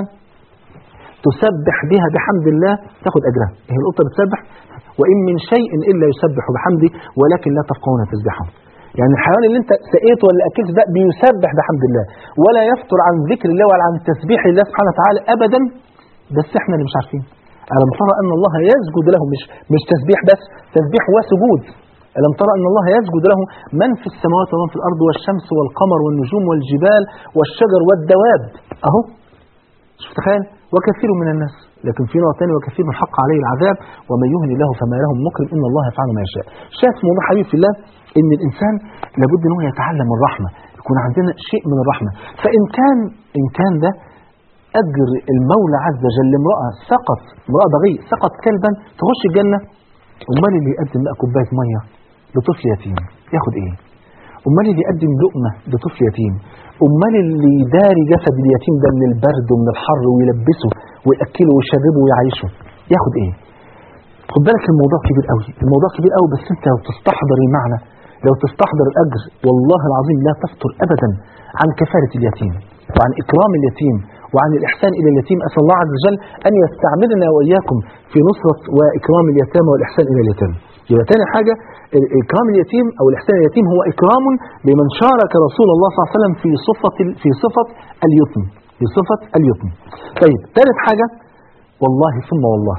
Speaker 2: تسبح بها بحمد الله تاخد اجرها هي القطه بتسبح وان من شيء الا يسبح بحمده ولكن لا تفقهون تسبحه يعني الحيوان اللي انت سقيته ولا اكلته ده بيسبح بحمد الله ولا يفتر عن ذكر الله ولا عن تسبيح الله سبحانه وتعالى ابدا بس احنا اللي مش عارفين ألم ترى أن الله يسجد له مش مش تسبيح بس تسبيح وسجود ألم ترى أن الله يسجد له من في السماوات ومن في الأرض والشمس والقمر والنجوم والجبال والشجر والدواب أهو شوف تخيل وكثير من الناس لكن في نوع ثاني وكثير من حق عليه العذاب ومن يهن الله فما له من مكرم ان الله يفعل ما يشاء. شاهد في موضوع حبيب في الله ان الانسان لابد ان هو يتعلم الرحمه، يكون عندنا شيء من الرحمه، فان كان ان كان ده اجر المولى عز وجل امراه سقط امراه بغي سقط كلبا تخش الجنه امال اللي يقدم بقى كوبايه ميه لطفل يتيم ياخد ايه؟ امال اللي يقدم لقمه لطفل يتيم امال اللي يداري جسد اليتيم ده من البرد ومن الحر ويلبسه وياكله ويشربه ويعيشه ياخد ايه خد بالك الموضوع كبير قوي الموضوع كبير قوي بس انت لو تستحضر المعنى لو تستحضر الاجر والله العظيم لا تفتر ابدا عن كفاله اليتيم وعن اكرام اليتيم وعن الاحسان الى اليتيم اسال الله عز وجل ان يستعملنا واياكم في نصره واكرام اليتامى والاحسان الى اليتامى يبقى تاني حاجة إكرام اليتيم أو الإحسان إلى اليتيم هو إكرام لمن شارك رسول الله صلى الله عليه وسلم في صفة في صفة اليتم بصفة اليتم طيب ثالث حاجة والله ثم والله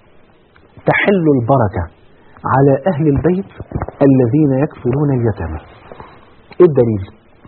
Speaker 2: تحل البركة على أهل البيت الذين يكفلون اليتامى إيه الدليل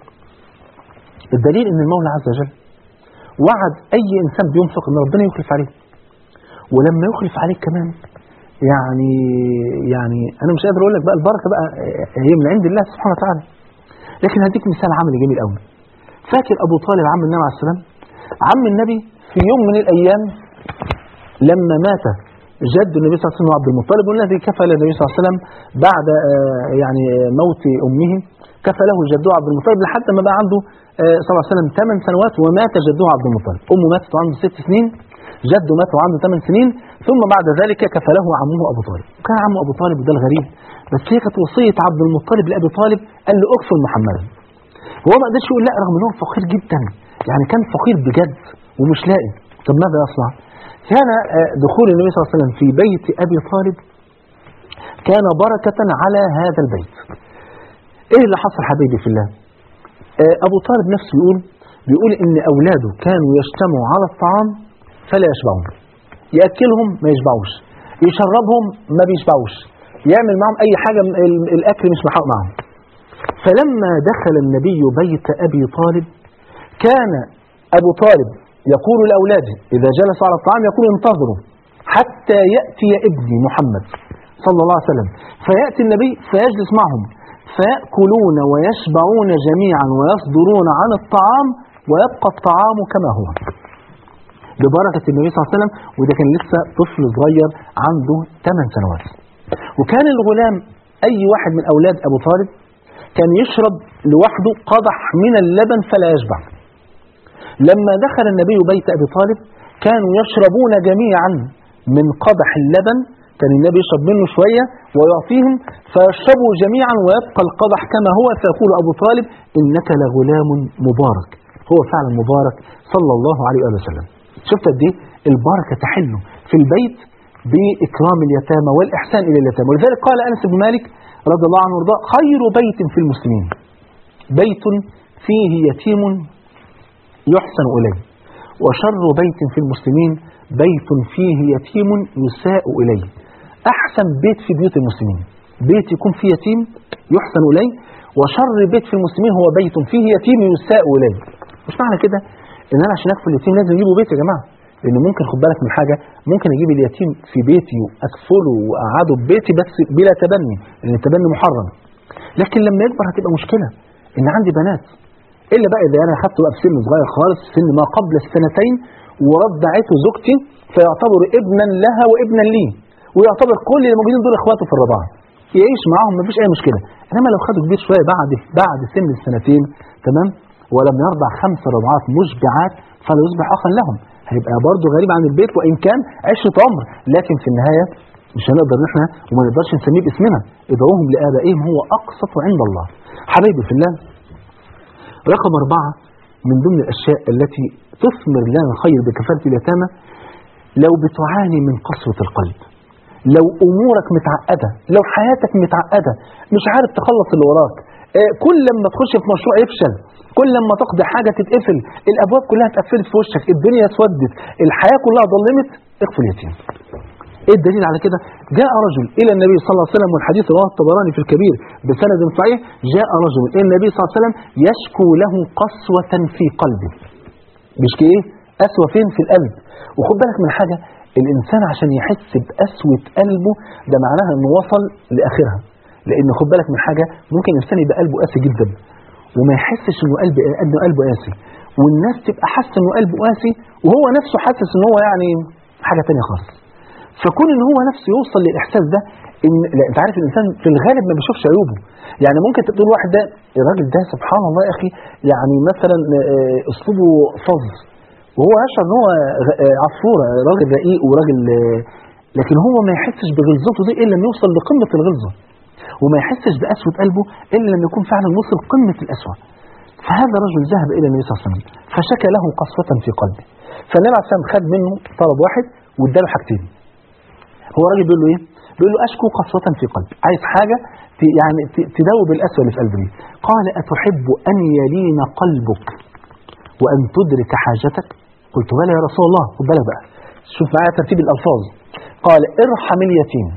Speaker 2: الدليل ان المولى عز وجل وعد اي انسان بينفق ان ربنا يخلف عليه ولما يخلف عليك كمان يعني يعني انا مش قادر اقول لك بقى البركه بقى هي من عند الله سبحانه وتعالى لكن هديك مثال عملي جميل قوي فاكر ابو طالب عم النبي عليه السلام عم النبي في يوم من الايام لما مات جد النبي صلى الله عليه وسلم عبد المطلب والذي كفل النبي صلى الله عليه وسلم بعد آه، يعني موت امه كفله جده عبد المطلب لحد ما بقى عنده آه، صلى الله عليه وسلم 8 سنوات ومات جده عبد المطلب امه ماتت وعنده 6 سنين جده مات وعنده 8 سنين ثم بعد ذلك كفله عمه ابو طالب وكان عمه ابو طالب وده الغريب بس هي كانت وصيه عبد المطلب لابي طالب قال له اكفل محمدا هو ما قدرش يقول لا رغم ان هو فقير جدا يعني كان فقير بجد ومش لاقي طب ماذا يصنع؟ كان آه، دخول النبي صلى الله عليه وسلم في بيت ابي طالب كان بركه على هذا البيت ايه اللي حصل حبيبي في الله آه، ابو طالب نفسه يقول بيقول ان اولاده كانوا يجتمعوا على الطعام فلا يشبعون ياكلهم ما يشبعوش يشربهم ما بيشبعوش يعمل معهم اي حاجه م- ال- الاكل مش محاق معهم فلما دخل النبي بيت ابي طالب كان ابو طالب يقول لاولاده اذا جلسوا على الطعام يقول انتظروا حتى ياتي ابني محمد صلى الله عليه وسلم فياتي النبي فيجلس معهم فيأكلون ويشبعون جميعا ويصدرون عن الطعام ويبقى الطعام كما هو ببركة النبي صلى الله عليه وسلم وده كان لسه طفل صغير عنده 8 سنوات وكان الغلام أي واحد من أولاد أبو طالب كان يشرب لوحده قدح من اللبن فلا يشبع لما دخل النبي بيت أبي طالب كانوا يشربون جميعا من قدح اللبن كان النبي يشرب منه شوية ويعطيهم فيشربوا جميعا ويبقى القدح كما هو فيقول أبو طالب إنك لغلام مبارك هو فعلا مبارك صلى الله عليه وآله وسلم شفت قد ايه البركة تحل في البيت بإكرام اليتامى والإحسان إلى اليتامى ولذلك قال أنس بن مالك رضي الله عنه وارضاه خير بيت في المسلمين بيت فيه يتيم يحسن إليه وشر بيت في المسلمين بيت فيه يتيم يساء إليه أحسن بيت في بيوت المسلمين بيت يكون فيه يتيم يحسن إليه وشر بيت في المسلمين هو بيت فيه يتيم يساء إليه مش معنى كده ان انا عشان اكفل اليتيم لازم اجيبه بيت يا جماعه لان ممكن خد بالك من حاجه ممكن اجيب اليتيم في بيتي واكفله واقعده في بيتي بس بلا تبني لان التبني محرم لكن لما يكبر هتبقى مشكله ان عندي بنات الا بقى اذا انا اخدته بقى في سن صغير خالص في سن ما قبل السنتين ورضعته زوجتي فيعتبر ابنا لها وابنا لي ويعتبر كل اللي موجودين دول اخواته في الرضاعه يعيش معاهم مفيش اي مشكله انما لو خده كبير شويه بعد بعد سن السنتين تمام ولم يرضع خمس رضعات مشبعات فلا يصبح اخا لهم هيبقى برضه غريب عن البيت وان كان عشره عمر لكن في النهايه مش هنقدر ان احنا وما نقدرش نسميه باسمنا ادعوهم لابائهم هو اقسط عند الله حبايبي في الله رقم أربعة من ضمن الأشياء التي تثمر لنا الخير بكفالة اليتامى لو بتعاني من قسوة القلب لو أمورك متعقدة لو حياتك متعقدة مش عارف تخلص اللي وراك آه، كل لما تخش في مشروع يفشل كل لما تقضي حاجة تتقفل الأبواب كلها اتقفلت في وشك الدنيا اسودت الحياة كلها ظلمت اغفر يتيم ايه الدليل على كده جاء رجل الى النبي صلى الله عليه وسلم والحديث رواه الطبراني في الكبير بسند صحيح جاء رجل الى النبي صلى الله عليه وسلم يشكو له قسوة في قلبه بيشكي ايه قسوة فين في القلب وخد بالك من حاجة الانسان عشان يحس بقسوة قلبه ده معناها انه وصل لاخرها لان خد بالك من حاجة ممكن الانسان يبقى قلبه قاسي جدا وما يحسش انه قلب انه قلبه قاسي والناس تبقى حاسه انه قلبه قاسي وهو نفسه حاسس ان هو يعني حاجة تانية خالص فكون ان هو نفسه يوصل للاحساس ده ان لا انت عارف الانسان في الغالب ما بيشوفش عيوبه يعني ممكن تقول واحد ده الراجل ده سبحان الله يا اخي يعني مثلا آه، اسلوبه فظ وهو يشعر ان هو غ- آه، عصفوره راجل رقيق وراجل آه، لكن هو ما يحسش بغلظته دي الا لما يوصل لقمه الغلظه وما يحسش بقسوه قلبه الا لما يكون فعلا وصل قمه القسوه فهذا الرجل ذهب الى النبي صلى الله عليه وسلم فشكى له قسوه في قلبه فالنبي عليه الصلاه والسلام خد منه طلب واحد واداله حاجتين هو راجل بيقول له ايه بيقول له اشكو قسوة في قلبي عايز حاجة ت- يعني ت- تدوب القسوة اللي في قلبي دي. قال اتحب ان يلين قلبك وأن تدرك حاجتك قلت بلى يا رسول الله خد بالك بقى شوف معايا ترتيب الألفاظ قال ارحم اليتيم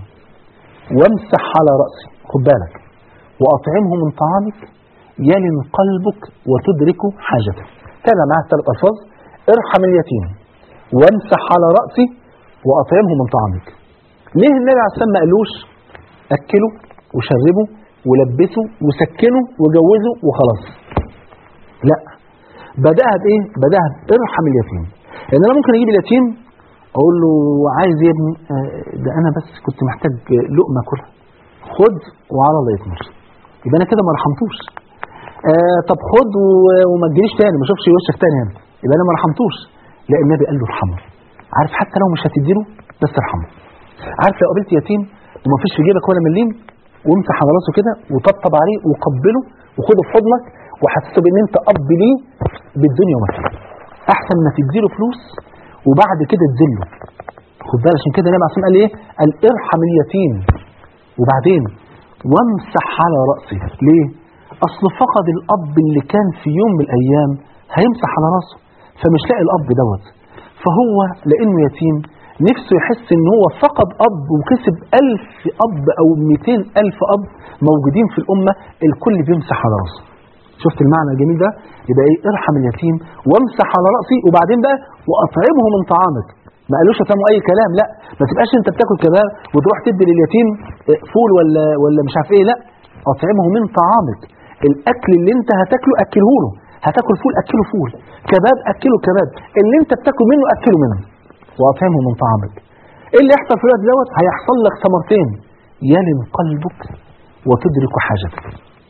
Speaker 2: وامسح على رأسه خد بالك وأطعمه من طعامك يلن قلبك وتدرك حاجتك تابع معايا الثلاث ألفاظ ارحم اليتيم وامسح على رأسه وأطعمه من طعامك ليه النبي عليه الصلاة والسلام ما قالوش أكله وشربه ولبسه وسكنه وجوزه وخلاص لا بدأها بإيه؟ بدأها بارحم اليتيم لأن أنا ممكن أجيب اليتيم أقول له عايز إيه يا ابني آه، ده أنا بس كنت محتاج لقمة كلها خد وعلى الله يتمر يبقى أنا كده ما رحمتوش آه طب خد و- وما تجيليش تاني ما اشوفش وشك تاني هنا يبقى أنا ما رحمتوش لا النبي قال له ارحمه عارف حتى لو مش هتديله بس ارحمه عارف لو قابلت يتيم وما فيش في جيبك ولا مليم وامسح على راسه كده وطبطب عليه وقبله وخده في حضنك وحسسه بان انت اب ليه بالدنيا وما فيها احسن ما تديله فلوس وبعد كده تذله خد بالك عشان كده النبي عليه الصلاه والسلام قال ايه؟ قال ارحم اليتيم وبعدين وامسح على راسه ليه؟ اصل فقد الاب اللي كان في يوم من الايام هيمسح على راسه فمش لاقي الاب دوت فهو لانه يتيم نفسه يحس ان هو فقد اب وكسب ألف اب او 200 الف اب موجودين في الامه الكل بيمسح على راسه شفت المعنى الجميل ده يبقى ايه ارحم اليتيم وامسح على راسي وبعدين بقى واطعمه من طعامك ما قالوش اطعمه اي كلام لا ما تبقاش انت بتاكل كباب وتروح تدي لليتيم إيه، فول ولا ولا مش عارف ايه لا اطعمه من طعامك الاكل اللي انت هتاكله اكله له هتاكل فول اكله فول كباب اكله كباب اللي انت بتاكل منه اكله منه واطعمه من طعامك ايه اللي يحصل في الوقت دوت هيحصل لك ثمرتين يلن قلبك وتدرك حاجتك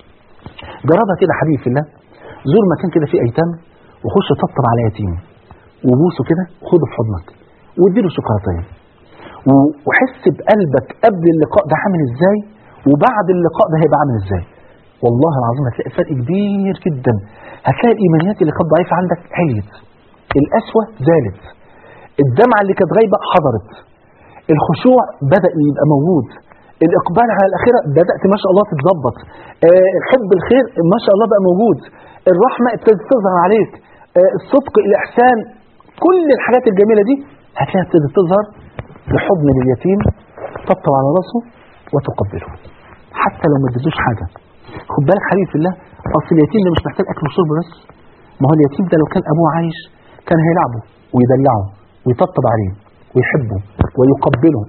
Speaker 2: جربها كده حبيبي في الله زور مكان كده فيه ايتام وخش طبطب على يتيم وبوسه كده وخده في حضنك واديله شوكولاتين و- وحس بقلبك قبل اللقاء ده عامل ازاي وبعد اللقاء ده هيبقى عامل ازاي والله العظيم هتلاقي فرق كبير جدا هتلاقي الايمانيات اللي كانت ضعيفه عندك عليت القسوه زالت الدمعه اللي كانت غايبه حضرت الخشوع بدا يبقى موجود الاقبال على الاخره بدات ما شاء الله تتظبط آه، حب الخير ما شاء الله بقى موجود الرحمه ابتدت تظهر عليك آه، الصدق الاحسان كل الحاجات الجميله دي هتلاقيها ابتدت تظهر بحضن لليتيم تطبطب على راسه وتقبله حتى لو ما اديتوش حاجه خد بالك حبيبي في الله اصل اليتيم ده مش محتاج اكل وشرب بس ما هو اليتيم ده لو كان ابوه عايش كان هيلعبه ويدلعه ويطبطب عليه ويحبه ويقبله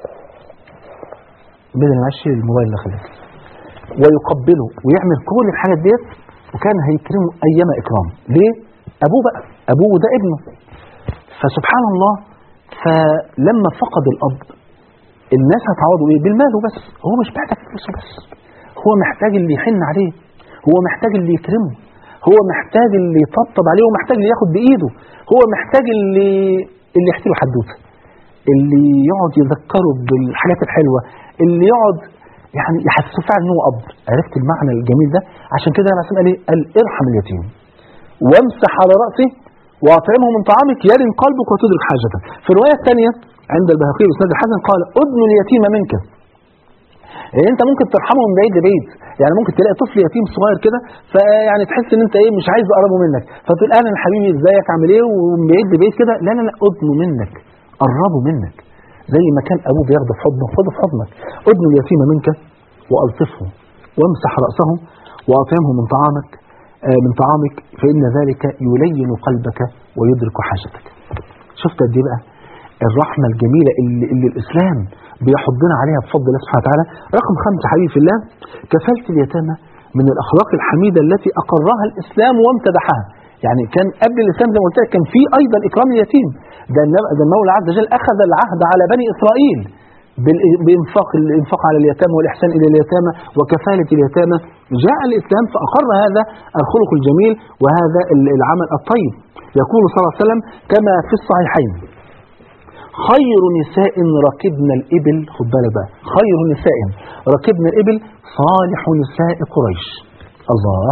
Speaker 2: بدل ما يمشي الموبايل ده خلاص ويقبله ويعمل كل الحاجات ديت وكان هيكرمه ايام اكرام ليه ابوه بقى ابوه ده ابنه فسبحان الله فلما فقد الاب الناس هتعوضوا ايه بالمال وبس هو مش محتاج فلوسه بس هو محتاج اللي يحن عليه هو محتاج اللي يكرمه هو محتاج اللي يطبطب عليه ومحتاج اللي ياخد بايده هو محتاج اللي اللي يحكي له حدوته اللي يقعد يذكره بالحاجات الحلوه اللي يقعد يعني يحسسه فعلا ان هو اب عرفت المعنى الجميل ده عشان كده انا قال ايه قال ارحم اليتيم وامسح على راسه واطعمه من طعامك يلن قلبك وتدرك حاجتك في الروايه الثانيه عند البهقي باسناد الحسن قال ادن اليتيم منك يعني انت ممكن ترحمه من بعيد لبعيد يعني ممكن تلاقي طفل يتيم صغير كده فيعني تحس ان انت ايه مش عايز اقربه منك فتقول اهلا يا حبيبي ازيك عامل ايه ومن بعيد لبعيد كده لا لا لا ادنه منك قربه منك زي ما كان ابوه بياخده في حضنه خده في حضنك ادنه اليتيم منك والطفه وامسح راسه واطعمه من طعامك آه، من طعامك فان ذلك يلين قلبك ويدرك حاجتك شفت قد ايه بقى الرحمه الجميله اللي, اللي الاسلام بيحضنا عليها بفضل الله سبحانه وتعالى رقم خمسه حبيبي في الله كفاله اليتامى من الاخلاق الحميده التي اقرها الاسلام وامتدحها يعني كان قبل الاسلام زي ما قلت لك كان في ايضا اكرام اليتيم ده النب- ده المولى عز وجل اخذ العهد على بني اسرائيل بال- بانفاق الانفاق على اليتامى والاحسان الى اليتامى وكفاله اليتامى جاء الاسلام فاقر هذا الخلق الجميل وهذا ال- العمل الطيب يقول صلى الله عليه وسلم كما في الصحيحين خير نساء ركبن الإبل خد بالك بقى خير نساء ركبن الإبل صالح نساء قريش الله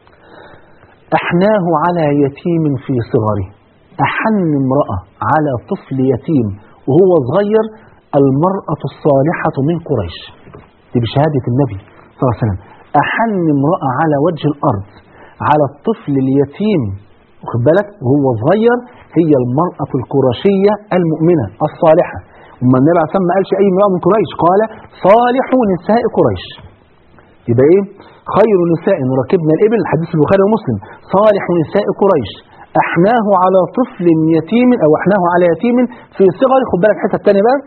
Speaker 2: أحناه على يتيم في صغره أحن امرأة على طفل يتيم وهو صغير المرأة الصالحة من قريش دي بشهادة النبي صلى الله عليه وسلم أحن امرأة على وجه الأرض على الطفل اليتيم واخد بالك وهو صغير هي المرأة القرشية المؤمنة الصالحة وما النبي عليه الصلاة والسلام ما قالش أي امرأة من قريش قال صالح نساء قريش يبقى ايه خير نساء ركبنا الابل حديث البخاري ومسلم صالح نساء قريش احناه على طفل يتيم او احناه على يتيم في صغر خد بالك الحته الثانيه بقى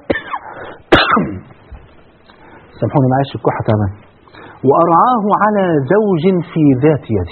Speaker 2: سامحوني معلش الكحه تمام وارعاه على زوج في ذات يده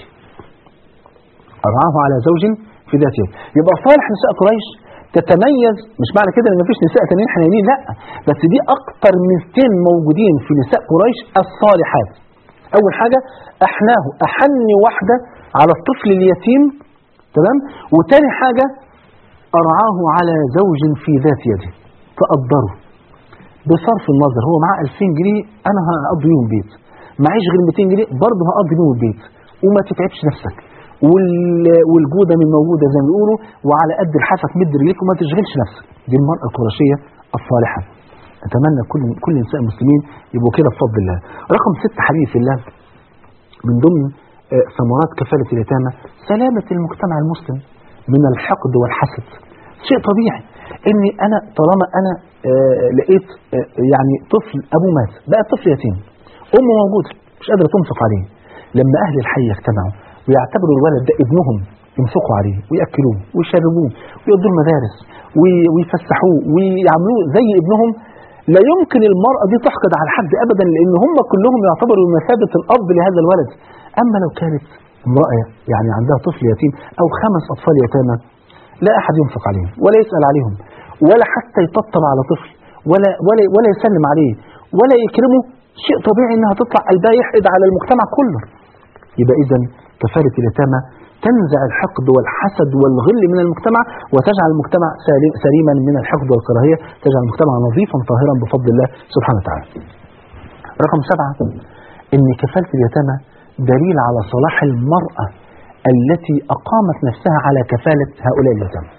Speaker 2: ارعاه على زوج في ذات يده يبقى صالح نساء قريش تتميز مش معنى كده ان مفيش نساء تانيين حنينين لا بس دي اكتر ميزتين موجودين في نساء قريش الصالحات اول حاجه احناه احن واحده على الطفل اليتيم تمام وتاني حاجه ارعاه على زوج في ذات يده فقدره بصرف النظر هو معاه 2000 جنيه انا هقضي يوم بيت معيش غير 200 جنيه برضه هقضي يوم البيت وما تتعبش نفسك وال- والجوده من موجوده زي ما بيقولوا وعلى قد الحافه تمد رجليك وما تشغلش نفسك دي المراه القرشيه الصالحه اتمنى كل كل نساء المسلمين يبقوا كده بفضل الله رقم ست حديث الله من ضمن آه، ثمرات كفاله اليتامى سلامه المجتمع المسلم من الحقد والحسد شيء طبيعي اني انا طالما انا آه، لقيت آه، يعني طفل ابوه مات بقى طفل يتيم امه موجوده مش قادره تنفق عليه لما اهل الحي يجتمعوا ويعتبروا الولد ده ابنهم ينفقوا عليه وياكلوه ويشربوه ويودوه المدارس وي- ويفسحوه ويعملوه زي ابنهم لا يمكن المرأة دي تحقد على حد أبدا لأن هم كلهم يعتبروا بمثابة الأب لهذا الولد أما لو كانت امرأة يعني عندها طفل يتيم أو خمس أطفال يتامى لا أحد ينفق عليهم ولا يسأل عليهم ولا حتى يطبطب على طفل ولا ولا ولا يسلم عليه ولا يكرمه شيء طبيعي انها تطلع قلبها يحقد على المجتمع كله يبقى اذا كفاله اليتامى تنزع الحقد والحسد والغل من المجتمع وتجعل المجتمع سالم- سليما من الحقد والكراهيه تجعل المجتمع نظيفا طاهرا بفضل الله سبحانه وتعالى رقم سبعة ان كفاله اليتامى دليل على صلاح المراه التي اقامت نفسها على كفاله هؤلاء اليتامى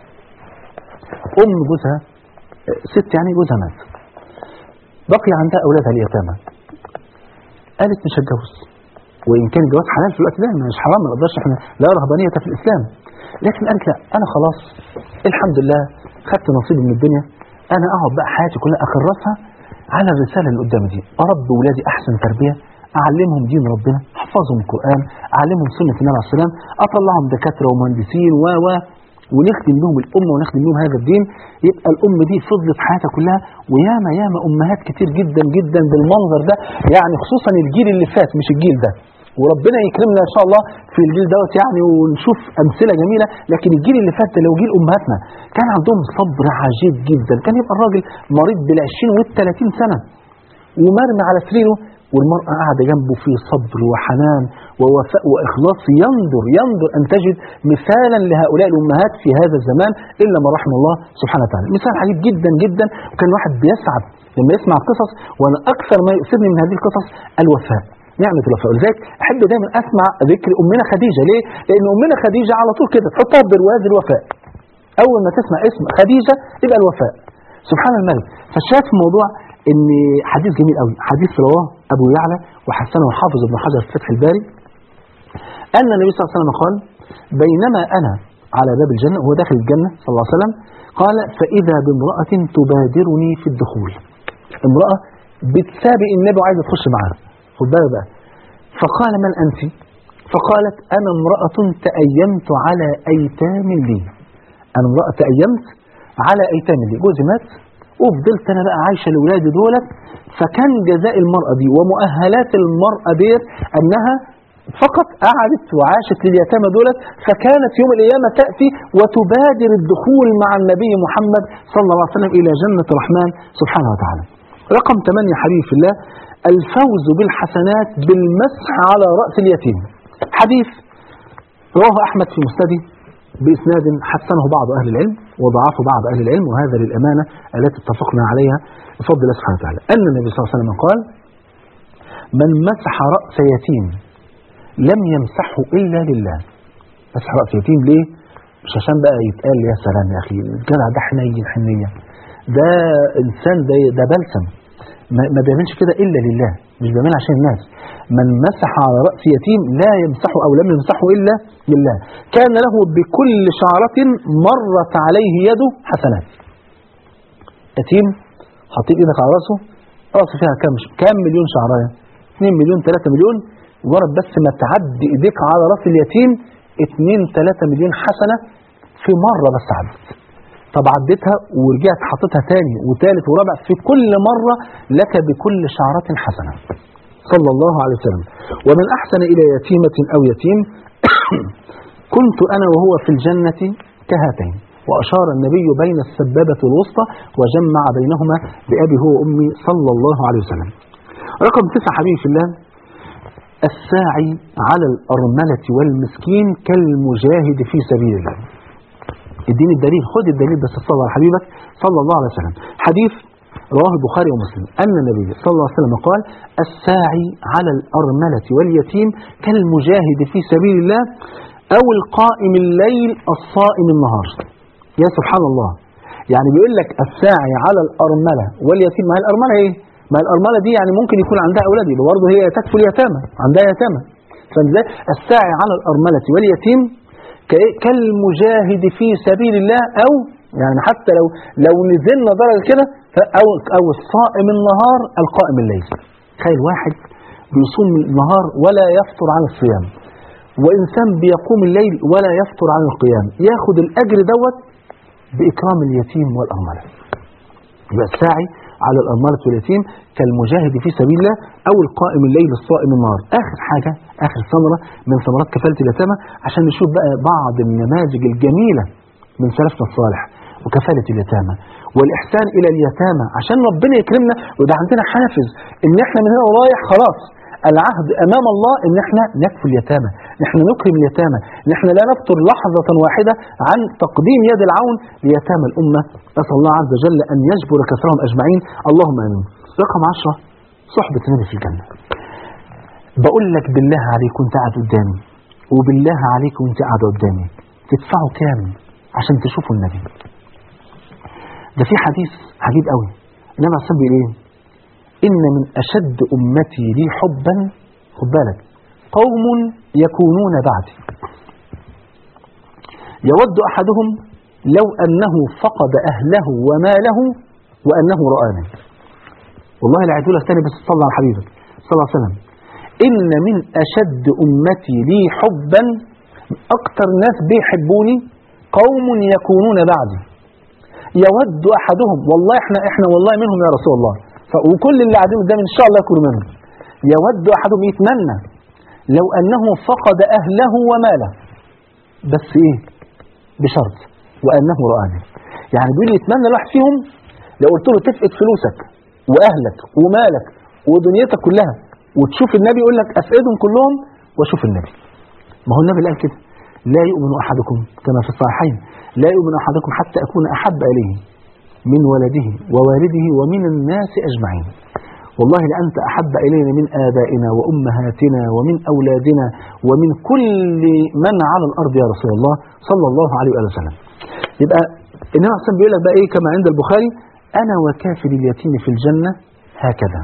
Speaker 2: ام جوزها ست يعني جوزها مات بقي عندها اولادها اليتامى قالت مش هتجوز وان كان الجواز حلال في الوقت ده مش حرام ما نقدرش احنا لا رهبانيه في الاسلام لكن قالت لا انا خلاص الحمد لله خدت نصيبي من الدنيا انا اقعد بقى حياتي كلها اكرسها على الرساله اللي قدامي دي اربي ولادي احسن تربيه اعلمهم دين ربنا احفظهم القران اعلمهم سنه النبي عليه السلام اطلعهم دكاتره ومهندسين و و ونخدم لهم الامه ونخدم لهم هذا الدين يبقى الام دي فضلت حياتها كلها وياما ياما امهات كتير جدا جدا بالمنظر ده يعني خصوصا الجيل اللي فات مش الجيل ده وربنا يكرمنا ان شاء الله في الجيل دوت يعني ونشوف امثله جميله لكن الجيل اللي فات ده لو جيل امهاتنا كان عندهم صبر عجيب جدا كان يبقى الراجل مريض بال20 وال30 سنه ومرمي على سريره والمرأة قاعدة جنبه في صبر وحنان ووفاء وإخلاص ينظر ينظر أن تجد مثالا لهؤلاء الأمهات في هذا الزمان إلا ما رحم الله سبحانه وتعالى مثال عجيب جدا جدا وكان الواحد بيسعد لما يسمع قصص وأنا أكثر ما يؤسرني من هذه القصص الوفاء نعمة الوفاء ولذلك أحب دايما أسمع ذكر أمنا خديجة ليه؟ لأن أمنا خديجة على طول كده تحطها برواز الوفاء أول ما تسمع اسم خديجة يبقى الوفاء سبحان الملك فالشاهد في الموضوع ان حديث جميل قوي حديث رواه ابو يعلى وحسنه الحافظ ابن حجر في فتح الباري ان النبي صلى الله عليه وسلم قال بينما انا على باب الجنه وهو داخل الجنه صلى الله عليه وسلم قال فاذا بامراه تبادرني في الدخول امراه بتسابق النبي وعايزه تخش معاه خد بالك بقى فقال من انت فقالت انا امراه تايمت على ايتام لي انا امراه تايمت على ايتام لي جوزي مات وفضلت انا بقى عايشه لاولادي دولت فكان جزاء المراه دي ومؤهلات المراه ديت انها فقط قعدت وعاشت لليتامى دولت فكانت يوم القيامه تاتي وتبادر الدخول مع النبي محمد صلى الله عليه وسلم الى جنه الرحمن سبحانه وتعالى. رقم 8 حبيبي في الله الفوز بالحسنات بالمسح على راس اليتيم. حديث رواه احمد في مسنده بإسناد حسنه بعض أهل العلم وضعفه بعض أهل العلم وهذا للأمانة التي اتفقنا عليها بفضل الله سبحانه وتعالى أن النبي صلى الله عليه وسلم قال من مسح رأس يتيم لم يمسحه إلا لله مسح رأس يتيم ليه؟ مش عشان بقى يتقال يا سلام يا أخي الجدع ده حنين حنية ده إنسان ده, ده بلسم ما ما بيعملش كده إلا لله مش بيعملها عشان الناس من مسح على رأس يتيم لا يمسحه أو لم يمسحه إلا لله كان له بكل شعرة مرت عليه يده حسنات يتيم حطيت ايدك على راسه راسه فيها كام كام مليون شعرايه 2 مليون 3 مليون مجرد بس ما تعدي ايديك على راس اليتيم 2 3 مليون حسنه في مره بس عدت طب عديتها ورجعت حطيتها تاني وتالت ورابع في كل مره لك بكل شعره حسنه صلى الله عليه وسلم ومن احسن الى يتيمه او يتيم كنت انا وهو في الجنه كهاتين وأشار النبي بين السبابة الوسطى وجمع بينهما بأبي هو وأمي صلى الله عليه وسلم رقم تسعة حبيبي في الله الساعي على الأرملة والمسكين كالمجاهد في سبيل الله اديني الدليل خد الدليل بس صلى على حبيبك صلى الله عليه وسلم حديث رواه البخاري ومسلم أن النبي صلى الله عليه وسلم قال الساعي على الأرملة واليتيم كالمجاهد في سبيل الله أو القائم الليل الصائم النهار يا سبحان الله يعني بيقول لك الساعي على الأرملة واليتيم ما هي الأرملة إيه؟ ما الأرملة دي يعني ممكن يكون عندها أولاد يبقى برضه هي تكفل اليتامى عندها يتامى فازاي الساعي على الأرملة واليتيم كإيه؟ كالمجاهد في سبيل الله أو يعني حتى لو لو نزلنا درجة كده أو أو الصائم النهار القائم الليل تخيل واحد بيصوم النهار ولا يفطر عن الصيام وإنسان بيقوم الليل ولا يفطر عن القيام ياخد الأجر دوت بإكرام اليتيم والأرملة يبقى الساعي على الأرملة واليتيم كالمجاهد في سبيل الله أو القائم الليل الصائم النهار آخر حاجة آخر ثمرة من ثمرات كفالة اليتامى عشان نشوف بقى بعض النماذج الجميلة من سلفنا الصالح وكفالة اليتامى والإحسان إلى اليتامى عشان ربنا يكرمنا وده عندنا حافز إن إحنا من هنا ورايح خلاص العهد أمام الله إن إحنا نكفي اليتامى نحن نكرم اليتامى نحن لا نفتر لحظة واحدة عن تقديم يد العون ليتامى الأمة أسأل الله عز وجل أن يجبر كسرهم أجمعين اللهم آمين رقم عشرة صحبة النبي في الجنة بقول لك بالله عليك وانت قاعد قدامي وبالله عليك وانت قاعد قدامي تدفعوا كام عشان تشوفوا النبي ده في حديث عجيب قوي انما اصلا ايه ان من اشد امتي لي حبا خد بالك قوم يكونون بعدي يود احدهم لو انه فقد اهله وماله وانه رآني والله لا لك تاني بس صلى على حبيبك صلى الله عليه وسلم ان من اشد امتي لي حبا اكتر ناس بيحبوني قوم يكونون بعدي يود احدهم والله احنا احنا والله منهم يا رسول الله ف- وكل اللي قاعدين قدامي ان شاء الله يكونوا منهم يود احدهم يتمنى لو انه فقد اهله وماله بس ايه بشرط وانه رآني يعني بيقول يتمنى الواحد فيهم لو قلت له تفقد فلوسك واهلك ومالك ودنيتك كلها وتشوف النبي يقول لك افقدهم كلهم واشوف النبي ما هو النبي اللي قال كده لا يؤمن احدكم كما في الصحيحين لا يؤمن احدكم حتى اكون احب اليه من ولده ووالده ومن الناس اجمعين والله لأنت أحب إلينا من آبائنا وأمهاتنا ومن أولادنا ومن كل من على الأرض يا رسول الله صلى الله عليه وآله وسلم يبقى النبي عليه بيقول لك بقى إيه كما عند البخاري أنا وكافل اليتيم في الجنة هكذا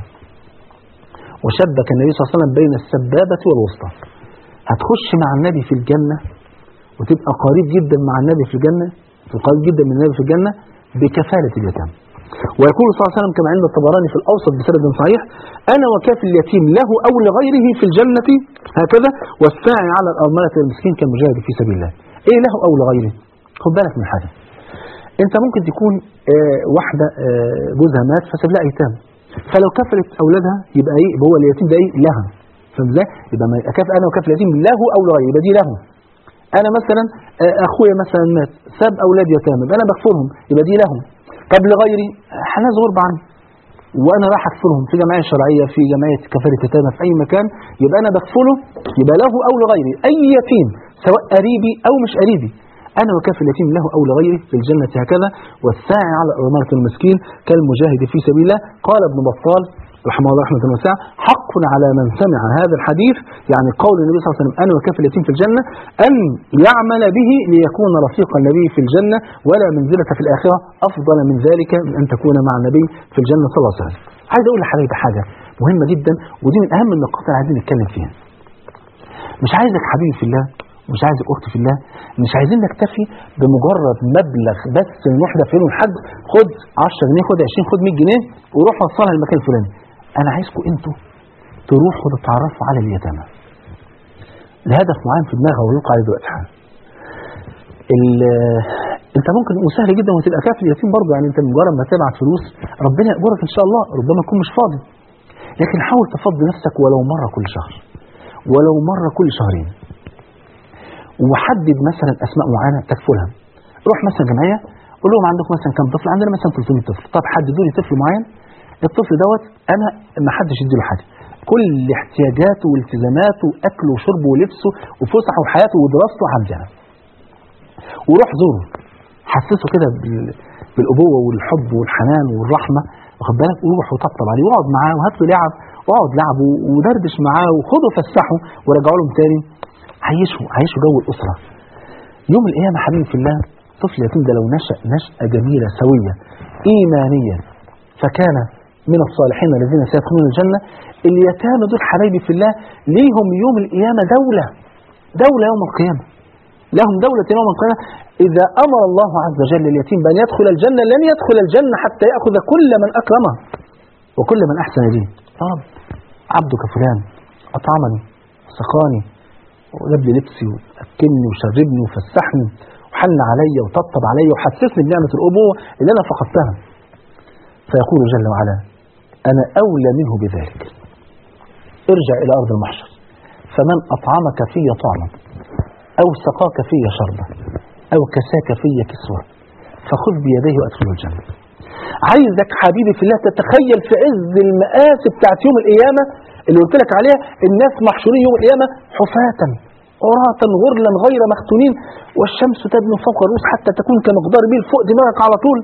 Speaker 2: وشبك النبي صلى الله عليه وسلم بين السبابة والوسطى هتخش مع النبي في الجنة وتبقى قريب جدا مع النبي في الجنة قريب جدا من النبي في الجنة بكفالة اليتامى ويقول صلى الله عليه وسلم كما عند الطبراني في الأوسط بسند صحيح أنا وكافل اليتيم له أو لغيره في الجنة هكذا والساعي على الأرملة والمسكين كالمجاهد في سبيل الله إيه له أو لغيره خد بالك من حاجة أنت ممكن تكون آه واحدة آه جوزها مات فساب لها أيتام فلو كفلت أولادها يبقى إيه يبقى هو اليتيم ده إيه لها فاهم ازاي؟ يبقى ما أكاف أنا وكافل اليتيم له أو لغيره يبقى دي له أنا مثلا آه أخويا مثلا مات ساب أولاد يتامى يبقى أنا بكفلهم يبقى دي لهم طب لغيري حناس غرب عني وانا راح اكفلهم في جمعيه شرعيه في جمعيه كفاله يتامى في اي مكان يبقى انا بكفله يبقى له او لغيري اي يتيم سواء قريبي او مش قريبي انا وكافل اليتيم له او لغيري في الجنه هكذا والساعي على ارمله المسكين كالمجاهد في سبيل الله قال ابن بطال رحمه الله رحمة واسعة حق على من سمع هذا الحديث يعني قول النبي صلى الله عليه وسلم أنا وكافل اليتيم في الجنة أن يعمل به ليكون رفيق النبي في الجنة ولا منزلة في الآخرة أفضل من ذلك من أن تكون مع النبي في الجنة صلى الله عليه وسلم عايز أقول لحبايبي حاجة مهمة جدا ودي من أهم النقاط اللي عايزين نتكلم فيها مش عايزك حبيبي في الله مش عايزك اختي في الله مش عايزين نكتفي بمجرد مبلغ بس ان احنا فين حد خد 10 جنيه خد 20 خد 100 جنيه وروح وصلها للمكان الفلاني انا عايزكم انتوا تروحوا تتعرفوا على اليتامى لهدف معين في دماغها ويوقع عليه دلوقتي حالا ال- انت ممكن وسهل جدا وتبقى كافي اليتيم برضه يعني انت مجرد ما تبعت فلوس ربنا يأجرك ان شاء الله ربما تكون مش فاضي لكن حاول تفضي نفسك ولو مره كل شهر ولو مره كل شهرين وحدد مثلا اسماء معينه تكفلها روح مثلا جمعيه قول لهم عندكم مثلا كم طفل عندنا مثلا 300 طفل طب حددوا لي طفل معين الطفل دوت انا ما حدش يديله حاجه كل احتياجاته والتزاماته واكله وشربه ولبسه وفسحه وحياته ودراسته عندي انا وروح زوره حسسه كده بال- بالابوه والحب والحنان والرحمه واخد بالك وروح وطبطب عليه واقعد معاه وهات له لعب واقعد لعبه ودردش معاه وخده فسحه ورجعوا لهم تاني عيشه عيشه جو الاسره يوم القيامه حبيبي في الله طفل يتيم ده لو نشأ نشأة جميلة سوية إيمانية فكان من الصالحين الذين سيدخلون الجنة اليتامى دول حبايبي في الله ليهم يوم القيامة دولة دولة يوم القيامة لهم دولة يوم القيامة إذا أمر الله عز وجل اليتيم بأن يدخل الجنة لن يدخل الجنة حتى يأخذ كل من أكرمه وكل من أحسن إليه يا رب عبدك فلان أطعمني سقاني وجاب لي لبسي وأكلني وشربني وفسحني وحن علي وطبطب علي وحسسني بنعمة الأبوة اللي أنا فقدتها فيقول جل وعلا أنا أولى منه بذلك ارجع إلى أرض المحشر فمن أطعمك في طعما أو سقاك في شربا أو كساك في كسوة فخذ بيديه وأدخله الجنة عايزك حبيبي في الله تتخيل في عز المآسي بتاعت يوم القيامة اللي قلت لك عليها الناس محشورين يوم القيامة حفاة عراة غرلا غير مختونين والشمس تدنو فوق الرؤوس حتى تكون كمقدار ميل فوق دماغك على طول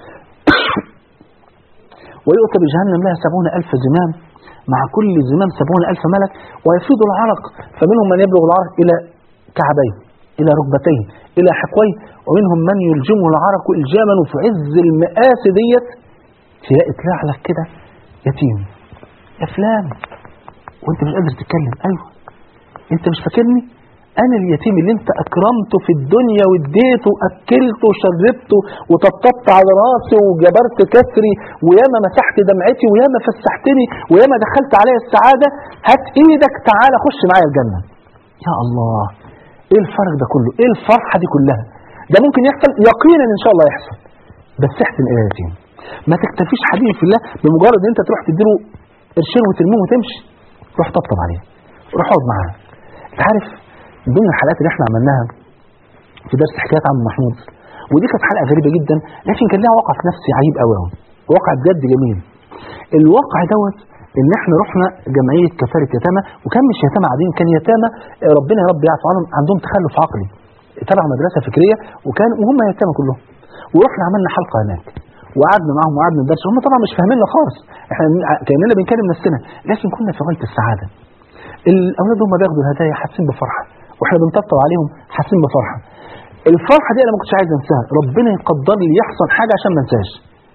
Speaker 2: ويؤتى بجهنم لها سبعون ألف زمام مع كل زمام سبعون ألف ملك ويفيض العرق فمنهم من يبلغ العرق إلى كعبيه إلى ركبتيه إلى حقويه ومنهم من يلجمه العرق إلجاما وفي عز المآسي ديت تلاقي طلع لك كده يتيم يا فلان وانت مش قادر تتكلم ايوه انت مش فاكرني انا اليتيم اللي انت اكرمته في الدنيا واديته واكلته وشربته وطبطبت على راسي وجبرت كسري وياما مسحت دمعتي وياما فسحتني وياما دخلت عليا السعاده هات ايدك تعالى خش معايا الجنه يا الله ايه الفرق ده كله ايه الفرحه دي كلها ده ممكن يحصل يقينا ان شاء الله يحصل بس احسن الى اليتيم ما تكتفيش حبيبي في الله بمجرد ان انت تروح تديله قرشين وترميه وتمشي روح طبطب عليه روح اقعد معاه انت عارف من ضمن الحلقات اللي احنا عملناها في درس حكايات عم محمود ودي كانت حلقه غريبه جدا لكن كان لها واقع في نفسي عجيب قوي قوي واقع بجد جميل الواقع دوت ان احنا رحنا جمعيه كفاله يتامى وكان مش يتامى عاديين كان يتامى آه، ربنا يا رب يعفو عنهم عندهم تخلف عقلي تبع مدرسه فكريه وكان وهم يتامى كلهم ورحنا عملنا حلقه هناك وقعدنا معاهم وقعدنا ندرس هم طبعا مش فاهميننا خالص احنا كاننا بنكلم نفسنا لكن كنا في غايه السعاده الاولاد هم بياخدوا الهدايا حاسين بفرحه واحنا بنطبطب عليهم حاسين بفرحه الفرحه دي انا ما كنتش عايز انساها ربنا يقدر لي يحصل حاجه عشان ما انساش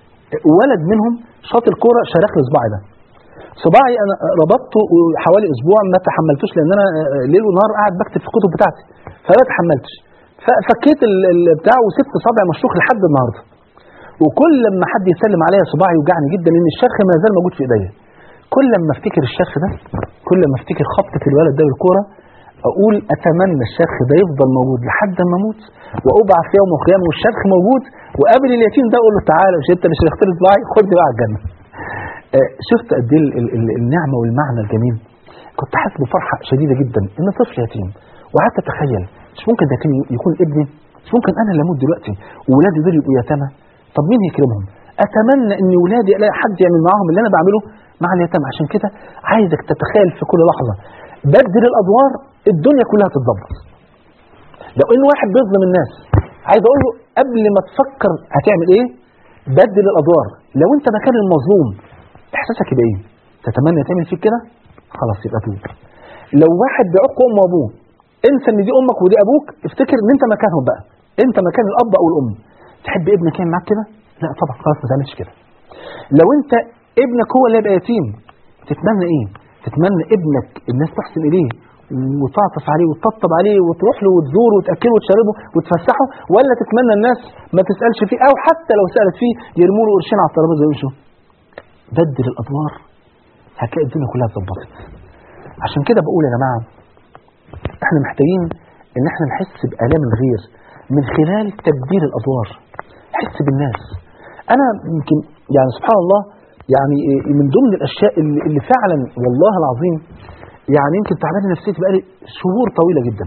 Speaker 2: ولد منهم شاط الكوره شرخ لي صباعي ده صباعي انا ربطته حوالي اسبوع ما تحملتوش لان انا ليل ونهار قاعد بكتب في الكتب بتاعتي فما تحملتش ففكيت ال- ال- بتاع وسبت صابعي مشروخ لحد النهارده وكل لما حد يسلم عليا صباعي يوجعني جدا لان الشرخ ما زال موجود في ايديا كل لما افتكر الشرخ ده كل لما افتكر خبطه الولد ده بالكوره اقول اتمنى الشرخ ده يفضل موجود لحد ما اموت وابعث يوم القيامه والشرخ موجود وقابل اليتيم ده اقول له تعالى مش انت مش شرخت لي صباعي خدني بقى على الجنه آه، شفت قد ايه ال- ال- ال- النعمه والمعنى الجميل كنت حاسس بفرحه شديده جدا ان طفل يتيم وقعدت اتخيل مش ممكن ده كان يكون ابني مش ممكن انا اللي اموت دلوقتي وولادي دول يبقوا يتامى طب مين يكرمهم اتمنى ان ولادي الاقي حد يعمل معاهم اللي انا بعمله مع اليتامى عشان كده عايزك تتخيل في كل لحظه بدل الادوار الدنيا كلها تتظبط لو ان واحد بيظلم الناس عايز اقول له قبل ما تفكر هتعمل ايه بدل الادوار لو انت مكان المظلوم احساسك يبقى ايه تتمنى يتعمل فيك كده خلاص يبقى توب لو واحد بيعق امه وابوه انسى ان دي امك ودي ابوك افتكر ان انت مكانهم بقى انت مكان الاب او الام تحب ابنك يعمل معاك كده لا طبعا خلاص ما تعملش كده لو انت ابنك هو اللي يبقى يتيم تتمنى ايه تتمنى ابنك الناس تحسن اليه وتعطف عليه وتطبطب عليه وتروح له وتزوره وتاكله وتشربه وتفسحه ولا تتمنى الناس ما تسالش فيه او حتى لو سالت فيه يرموا له قرشين على الترابيزه ويمشوا بدل الادوار هتلاقي الدنيا كلها اتظبطت عشان كده بقول يا جماعه احنا محتاجين ان احنا نحس بالام الغير من خلال تبديل الادوار حس بالناس انا يمكن يعني سبحان الله يعني من ضمن الاشياء اللي, اللي فعلا والله العظيم يعني يمكن تعبان نفسيتي بقالي شهور طويله جدا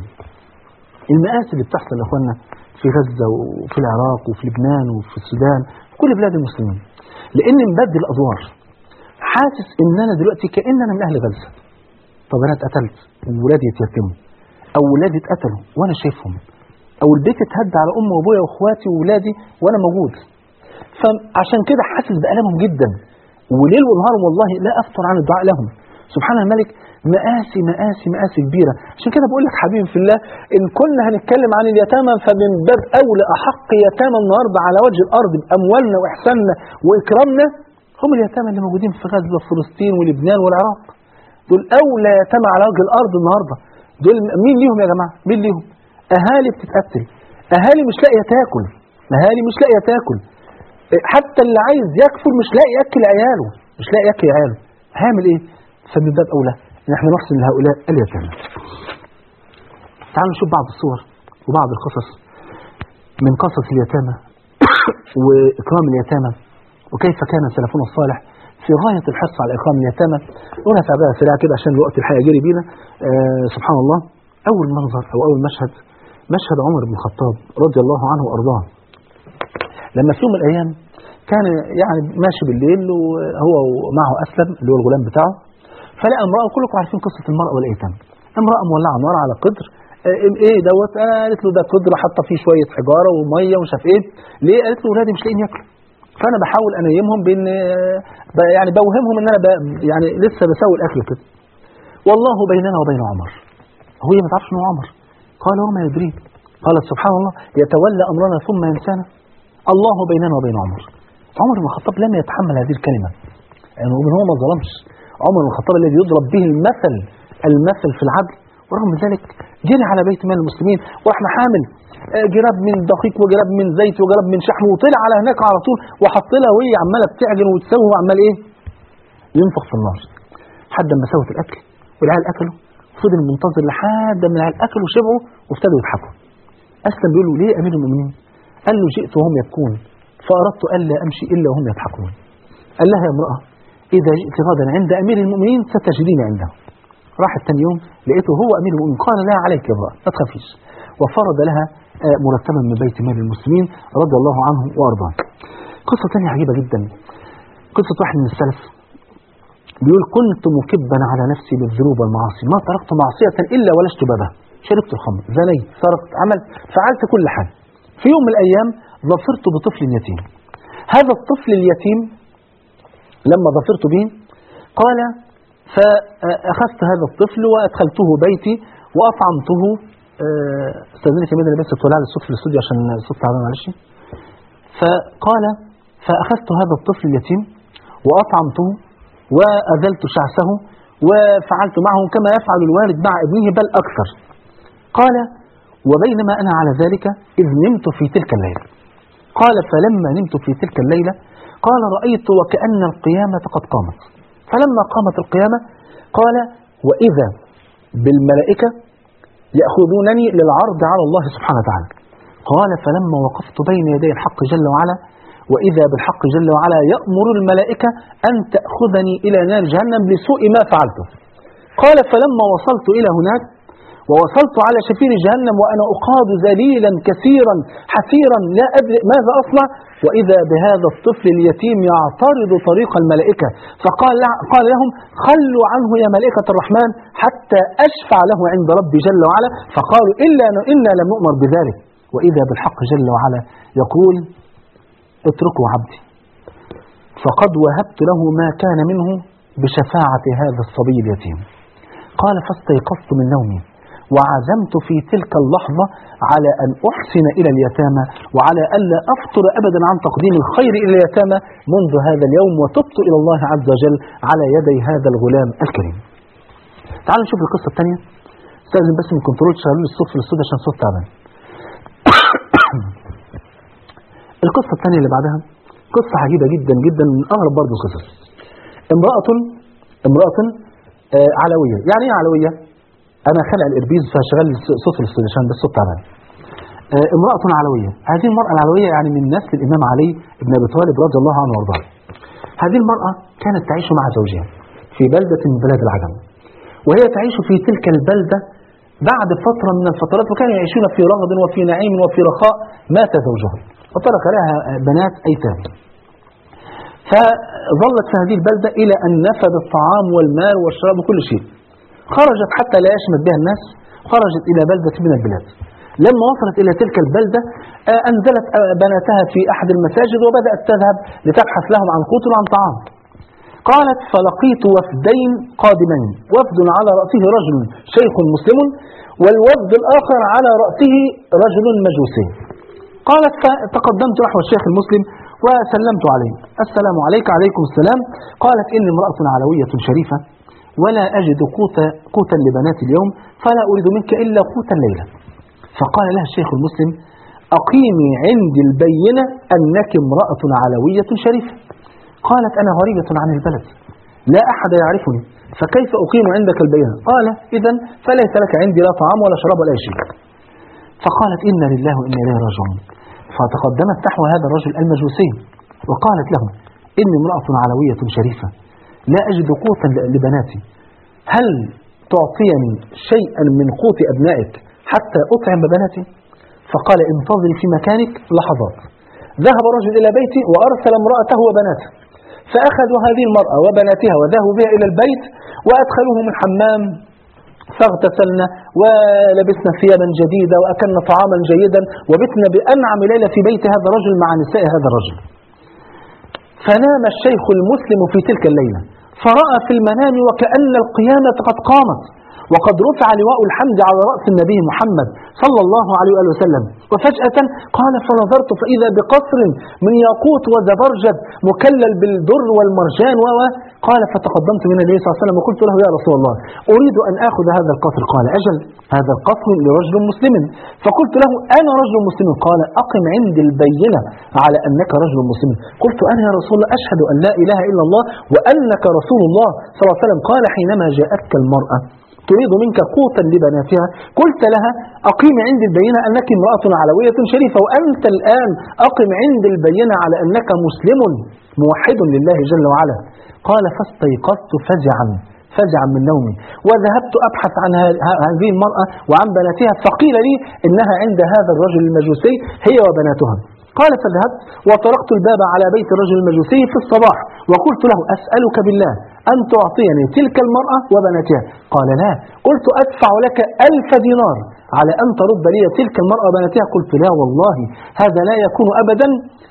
Speaker 2: المآسي اللي بتحصل يا اخوانا في غزه وفي العراق وفي لبنان وفي السودان في كل بلاد المسلمين لان مبدل الادوار حاسس ان انا دلوقتي كان انا من اهل غزه طب انا اتقتلت وولادي يتيتموا او ولادي اتقتلوا وانا شايفهم او البيت اتهد على امي وابويا واخواتي وولادي وانا موجود فعشان كده حاسس بالامهم جدا وليل ونهار والله لا افتر عن الدعاء لهم سبحان الملك مآسي مآسي مآسي كبيرة عشان كده بقول لك حبيبي في الله إن كنا هنتكلم عن اليتامى فمن باب أولى أحق يتامى النهاردة على وجه الأرض بأموالنا وإحساننا وإكرامنا هم اليتامى اللي موجودين في غزة وفلسطين ولبنان والعراق دول أولى يتامى على وجه الأرض النهاردة دول مين ليهم يا جماعة مين ليهم أهالي بتتقتل أهالي مش لاقية تاكل أهالي مش لاقية تاكل حتى اللي عايز يكفر مش لاقي ياكل عياله مش لاقي ياكل عياله هعمل ايه فمن باب اولى ان احنا نحسن لهؤلاء اليتامى تعالوا نشوف بعض الصور وبعض القصص من قصص اليتامى واكرام اليتامى وكيف كان سلفنا الصالح في غاية الحرص على إكرام اليتامى نقولها تعبئة سريعة كده عشان الوقت الحقيقة جري بينا آه سبحان الله أول منظر أو أول مشهد مشهد عمر بن الخطاب رضي الله عنه وأرضاه لما في يوم من الأيام كان يعني ماشي بالليل وهو معه أسلم اللي هو الغلام بتاعه فلقى امرأة كلكم عارفين قصة المرأة والأيتام امرأة مولعة نار على قدر آه، ايه دوت آه قالت له ده قدر حاطه فيه شويه حجاره وميه ومش عارف ايه ليه قالت له ولادي مش لاقيين ياكلوا فانا بحاول انيمهم بان آه، ب- يعني بوهمهم ان انا ب- يعني لسه بسوي الاكل كده والله بيننا وبين عمر هو هي ما تعرفش انه عمر قال وما يدريك قالت سبحان الله يتولى امرنا ثم ينسانا الله بيننا وبين عمر عمر بن الخطاب لم يتحمل هذه الكلمه يعني من هو ما ظلمش عمر بن الخطاب الذي يضرب به المثل المثل في العدل ورغم ذلك جري على بيت مال المسلمين واحنا حامل آه، جراب من دقيق وجراب من زيت وجراب من شحم وطلع على هناك على طول وحط لها وهي عماله بتعجن وتسوي وعمال ايه ينفخ في النار لحد ما سوت الاكل والعيال اكلوا فضل منتظر لحد ما العيال اكلوا وشبعوا وابتدوا يضحكوا اسلم بيقول له ليه يا امير المؤمنين قال له جئت وهم يبكون فاردت الا امشي الا وهم يضحكون قال لها يا امراه اذا جئت غدا عند امير المؤمنين ستجديني عنده راح الثاني يوم لقيته هو امير المؤمنين قال لا عليك يا امراه ما تخافيش وفرض لها آه، مرتبا من بيت مال المسلمين رضي الله عنه وارضاه قصه ثانيه عجيبه جدا قصه واحد من السلف بيقول كنت مكبا على نفسي بالذنوب والمعاصي ما تركت معصية إلا ولست بابها شربت الخمر زنيت سرقت عملت فعلت كل حاجة في يوم من الأيام ظفرت بطفل يتيم هذا الطفل اليتيم لما ظفرت به قال فأخذت هذا الطفل وأدخلته بيتي وأطعمته آه، استاذنك يا مدني بس تولع لي الصوت في الاستوديو عشان الصوت تعبان معلش فقال فأخذت هذا الطفل اليتيم وأطعمته وأذلت شعثه وفعلت معه كما يفعل الوالد مع ابنه بل أكثر قال وبينما أنا على ذلك إذ نمت في تلك الليلة قال فلما نمت في تلك الليلة قال رأيت وكأن القيامة قد قامت فلما قامت القيامة قال وإذا بالملائكة يأخذونني للعرض على الله سبحانه وتعالى قال فلما وقفت بين يدي الحق جل وعلا وإذا بالحق جل وعلا يأمر الملائكة أن تأخذني إلى نار جهنم لسوء ما فعلته قال فلما وصلت إلى هناك ووصلت على شفير جهنم وأنا أقاد ذليلا كثيرا حسيرا لا أدري ماذا أصنع وإذا بهذا الطفل اليتيم يعترض طريق الملائكة فقال قال لهم خلوا عنه يا ملائكة الرحمن حتى أشفع له عند ربي جل وعلا فقالوا إلا إنا لم نؤمر بذلك وإذا بالحق جل وعلا يقول اتركوا عبدي فقد وهبت له ما كان منه بشفاعة هذا الصبي اليتيم قال فاستيقظت من نومي وعزمت في تلك اللحظة على أن أحسن إلى اليتامى وعلى ألا أفطر أبدا عن تقديم الخير إلى اليتامى منذ هذا اليوم وتبت إلى الله عز وجل على يدي هذا الغلام الكريم تعالوا نشوف القصة الثانية استاذن بس من كنترول شغالين الصوت في الاستوديو عشان الصوت تعبان القصة الثانية اللي بعدها قصة عجيبة جدا جدا من أغرب برضه القصص امرأة امرأة آه علوية يعني ايه علوية أنا خلع الإربيز فشغال صوت في الاستوديو عشان بس الصوت تعبان آه امرأة علوية هذه المرأة العلوية يعني من نسل الإمام علي بن أبي طالب رضي الله عنه وارضاه هذه المرأة كانت تعيش مع زوجها في بلدة من بلاد العجم وهي تعيش في تلك البلدة بعد فترة من الفترات وكانوا يعيشون في رغد وفي نعيم وفي رخاء مات زوجها وترك لها بنات أيتام فظلت في هذه البلدة إلى أن نفد الطعام والمال والشراب وكل شيء خرجت حتى لا يشمت بها الناس خرجت إلى بلدة من البلاد لما وصلت إلى تلك البلدة آه، أنزلت آه، بناتها في أحد المساجد وبدأت تذهب لتبحث لهم عن قوت وعن طعام قالت فلقيت وفدين قادمين وفد على رأسه رجل شيخ مسلم والوفد الآخر على رأسه رجل مجوسي قالت فتقدمت نحو الشيخ المسلم وسلمت عليه السلام عليك عليكم السلام قالت إني امرأة علوية شريفة ولا أجد قوت قوتا لبنات اليوم فلا أريد منك إلا قوت الليلة فقال لها الشيخ المسلم أقيمي عندي البينة أنك امرأة علوية شريفة قالت أنا غريبة عن البلد لا أحد يعرفني فكيف أقيم عندك البينة قال إذا فليس لك عندي لا طعام ولا شراب ولا شيء فقالت إنا لله وإنا إليه راجعون فتقدمت نحو هذا الرجل المجوسي وقالت له إني امرأة علوية شريفة لا أجد قوتا لبناتي هل تعطيني شيئا من قوت أبنائك حتى أطعم بناتي فقال انتظري في مكانك لحظات ذهب رجل إلى بيتي وأرسل امرأته وبناته فأخذوا هذه المرأة وبناتها وذهبوا بها إلى البيت وأدخلوهم الحمام فاغتسلنا ولبسنا ثيابا جديدة وأكلنا طعاما جيدا وبتنا بأنعم ليلة في بيت هذا الرجل مع نساء هذا الرجل فنام الشيخ المسلم في تلك الليلة فرأى في المنام وكأن القيامة قد قامت وقد رفع لواء الحمد على رأس النبي محمد صلى الله عليه وآله وسلم وفجأة قال فنظرت فإذا بقصر من ياقوت وزبرجد مكلل بالدر والمرجان و قال فتقدمت من النبي صلى الله عليه وسلم وقلت له يا رسول الله أريد أن آخذ هذا القصر قال أجل هذا القصر لرجل مسلم فقلت له أنا رجل مسلم قال أقم عندي البينة على أنك رجل مسلم قلت أنا يا رسول الله أشهد أن لا إله إلا الله وأنك رسول الله صلى الله عليه وسلم قال حينما جاءتك المرأة تريد منك قوتا لبناتها قلت لها أقيم عند البينة أنك امرأة علوية شريفة وأنت الآن أقم عند البينة على أنك مسلم موحد لله جل وعلا قال فاستيقظت فزعا فزعا من نومي وذهبت أبحث عن هذه المرأة وعن بناتها فقيل لي إنها عند هذا الرجل المجوسي هي وبناتها قال فذهبت وطرقت الباب على بيت الرجل المجوسي في الصباح وقلت له أسألك بالله أن تعطيني تلك المرأة وبناتها قال لا قلت أدفع لك ألف دينار على أن ترد لي تلك المرأة وبناتها قلت لا والله هذا لا يكون أبدا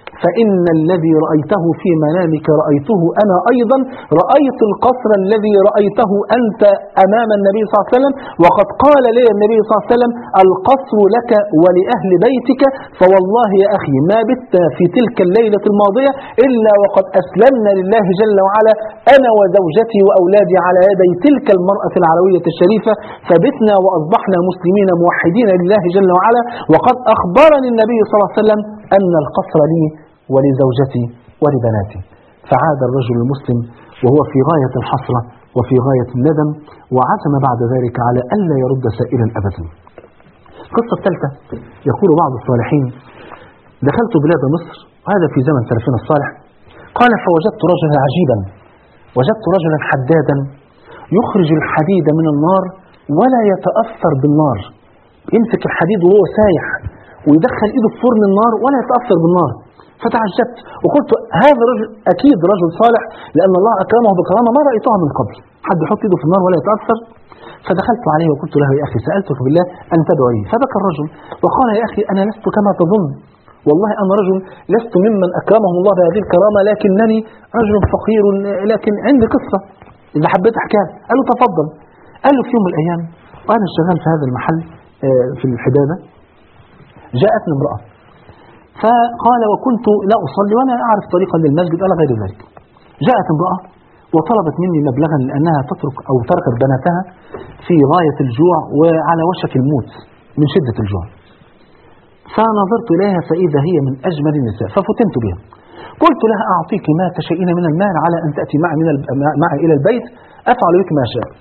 Speaker 2: فإن الذي رأيته في منامك رأيته أنا أيضا رأيت القصر الذي رأيته أنت أمام النبي صلى الله عليه وسلم وقد قال لي النبي صلى الله عليه وسلم القصر لك ولأهل بيتك فوالله يا أخي ما بت في تلك الليلة الماضية إلا وقد أسلمنا لله جل وعلا أنا وزوجتي وأولادي على يدي تلك المرأة العلوية الشريفة فبتنا وأصبحنا مسلمين موحدين لله جل وعلا وقد أخبرني النبي صلى الله عليه وسلم أن القصر لي ولزوجتي ولبناتي فعاد الرجل المسلم وهو في غاية الحسرة وفي غاية الندم وعزم بعد ذلك على ألا يرد سائلا أبدا القصة الثالثة يقول بعض الصالحين دخلت بلاد مصر وهذا في زمن سلفنا الصالح قال فوجدت رجلا عجيبا وجدت رجلا حدادا يخرج الحديد من النار ولا يتأثر بالنار يمسك الحديد وهو سايح ويدخل ايده في فرن النار ولا يتأثر بالنار فتعجبت وقلت هذا رجل أكيد رجل صالح لأن الله أكرمه بكرامة ما رأيتها من قبل حد يحط ايده في النار ولا يتأثر فدخلت عليه وقلت له يا أخي سألتك بالله أن تدعو لي فبكى الرجل وقال يا أخي أنا لست كما تظن والله أنا رجل لست ممن أكرمه الله بهذه الكرامة لكنني رجل فقير لكن عندي قصة إذا حبيت أحكيها قال له تفضل قال له في يوم من الأيام وأنا شغال في هذا المحل آه، في الحدادة جاءتني امرأة فقال وكنت لا أصلي ولا أعرف طريقا للمسجد ولا غير ذلك جاءت امرأة وطلبت مني مبلغا لأنها تترك أو تركت بناتها في غاية الجوع وعلى وشك الموت من شدة الجوع فنظرت إليها فإذا هي من أجمل النساء ففتنت بها قلت لها أعطيك ما تشائين من المال على أن تأتي معي, من الب... معي إلى البيت أفعل بك ما شاء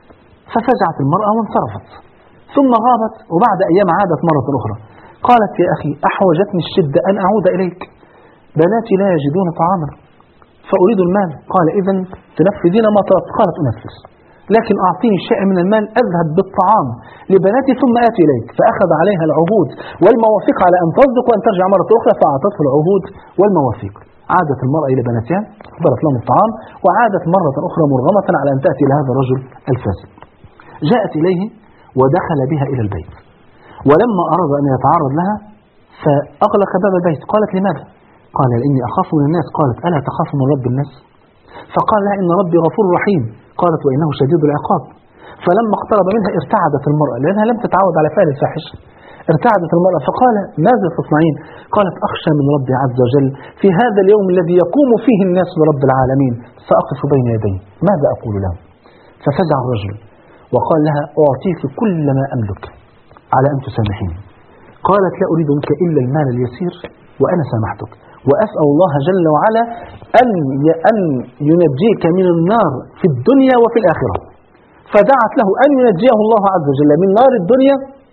Speaker 2: ففزعت المرأة وانصرفت ثم غابت وبعد أيام عادت مرة أخرى قالت يا أخي أحوجتني الشدة أن أعود إليك بناتي لا يجدون طعاما فأريد المال قال إذا تنفذين ما طلبت قالت أنفذ لكن أعطيني شيء من المال أذهب بالطعام لبناتي ثم آتي إليك فأخذ عليها العهود والمواثيق على أن تصدق وأن ترجع مرة أخرى فأعطته العهود والمواثيق عادت المرأة إلى بناتها حضرت لهم الطعام وعادت مرة أخرى مرغمة على أن تأتي إلى هذا الرجل الفاسد جاءت إليه ودخل بها إلى البيت ولما أراد أن يتعرض لها فأغلق باب البيت قالت لماذا قال إني أخاف من الناس قالت ألا تخاف من رب الناس فقال لها إن ربي غفور رحيم قالت وإنه شديد العقاب فلما اقترب منها ارتعدت المرأة لأنها لم تتعود على فعل الفاحشة ارتعدت المرأة فقال ماذا تصنعين قالت أخشى من ربي عز وجل في هذا اليوم الذي يقوم فيه الناس لرب العالمين سأقف بين يديه ماذا أقول له ففزع الرجل وقال لها أعطيك كل ما أملك على أن تسامحيني قالت لا أريد منك إلا المال اليسير وأنا سامحتك وأسأل الله جل وعلا أن أن ينجيك من النار في الدنيا وفي الآخرة فدعت له أن ينجيه الله عز وجل من نار الدنيا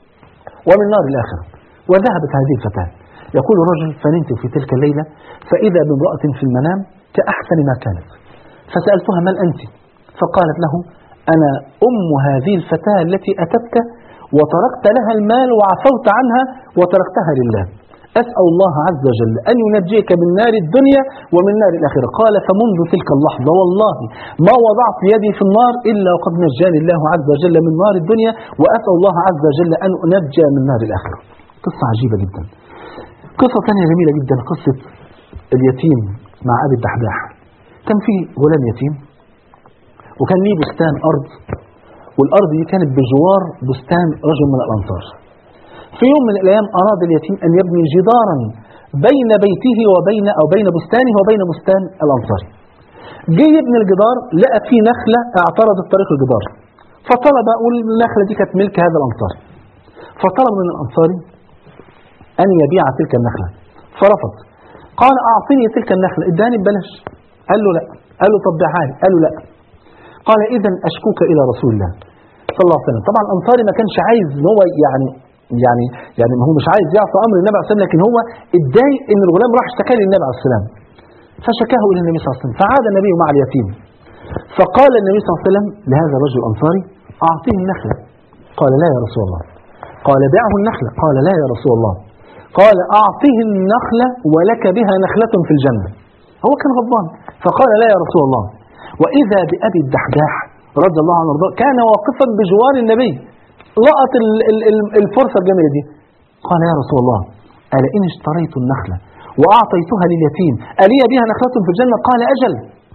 Speaker 2: ومن نار الآخرة وذهبت هذه الفتاة يقول الرجل فنمت في تلك الليلة فإذا بامرأة في المنام كأحسن ما كانت فسألتها من أنت فقالت له أنا أم هذه الفتاة التي أتتك وتركت لها المال وعفوت عنها وتركتها لله أسأل الله عز وجل أن ينجيك من نار الدنيا ومن نار الآخرة قال فمنذ تلك اللحظة والله ما وضعت يدي في النار إلا وقد نجاني الله عز وجل من نار الدنيا وأسأل الله عز وجل أن أنجى من نار الآخرة قصة عجيبة جدا قصة ثانية جميلة جدا قصة اليتيم مع أبي الدحداح كان في غلام يتيم وكان ليه بستان أرض والأرض دي كانت بجوار بستان رجل من الأنصار في يوم من الأيام أراد اليتيم أن يبني جدارا بين بيته وبين أو بين بستانه وبين بستان الأنصاري جه يبني الجدار لقى فيه نخلة اعترضت طريق الجدار فطلب والنخلة دي كانت ملك هذا الأنصاري فطلب من الأنصاري أن يبيع تلك النخلة فرفض قال أعطني تلك النخلة اداني ببلاش قال له لا قال له طب بيعها لي قال له لا قال إذا أشكوك إلى رسول الله صلى الله عليه وسلم طبعا الأنصاري ما كانش عايز ان هو يعني يعني يعني ما هو مش عايز يعصى امر النبي عليه الصلاه والسلام لكن هو اتضايق ان الغلام راح اشتكى للنبي عليه السلام فشكاه الى النبي صلى الله عليه وسلم فعاد النبي مع اليتيم فقال النبي صلى الله عليه وسلم لهذا الرجل الانصاري اعطيه النخله قال لا يا رسول الله قال دعه النخله قال لا يا رسول الله قال اعطيه النخله ولك بها نخله في الجنه هو كان غضبان فقال لا يا رسول الله واذا بابي الدحداح رضي الله عنه وارضاه كان واقفا بجوار النبي لقط ال- ال- ال- الفرصة الجميلة دي قال يا رسول الله ألا إن اشتريت النخلة وأعطيتها لليتيم ألي بها نخلة في الجنة قال أجل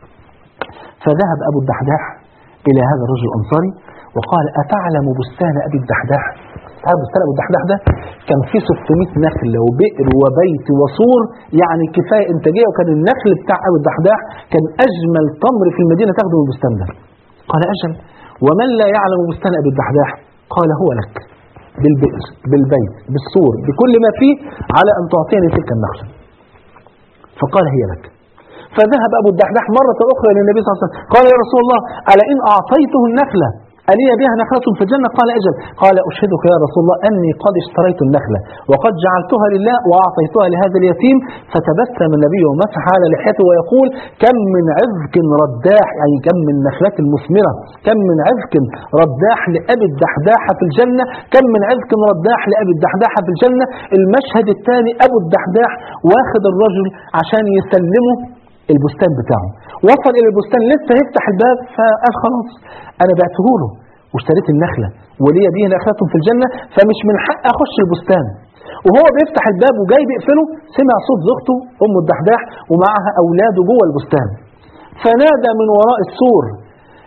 Speaker 2: فذهب أبو الدحداح إلى هذا الرجل الأنصاري وقال أتعلم بستان أبي الدحداح هذا بستان أبو الدحداح ده كان فيه 600 نخلة وبئر وبيت وسور يعني كفاية إنتاجية وكان النخل بتاع أبو الدحداح كان أجمل تمر في المدينة تاخده من البستان ده قال أجل ومن لا يعلم بستان أبي الدحداح قال هو لك بالبئر بالبيت بالسور بكل ما فيه على أن تعطيني تلك النخلة فقال هي لك فذهب أبو الدحداح مرة أخرى إلى النبي صلى الله عليه وسلم قال يا رسول الله ألا إن أعطيته النخلة ألي بها نخلة في الجنة قال أجل قال أشهدك يا رسول الله أني قد اشتريت النخلة وقد جعلتها لله وأعطيتها لهذا اليتيم فتبسم النبي ومسح على لحيته ويقول كم من عذك رداح يعني كم من نخلة مثمرة كم من عذك رداح لأبي الدحداح في الجنة كم من عذك رداح لأبي الدحداح في الجنة المشهد الثاني أبو الدحداح واخد الرجل عشان يسلمه البستان بتاعه وصل الى البستان لسه يفتح الباب فقال خلاص انا بعته له واشتريت النخله وليا بيه نخله في الجنه فمش من حق اخش البستان وهو بيفتح الباب وجاي بيقفله سمع صوت زوجته ام الدحداح ومعها اولاده جوه البستان فنادى من وراء السور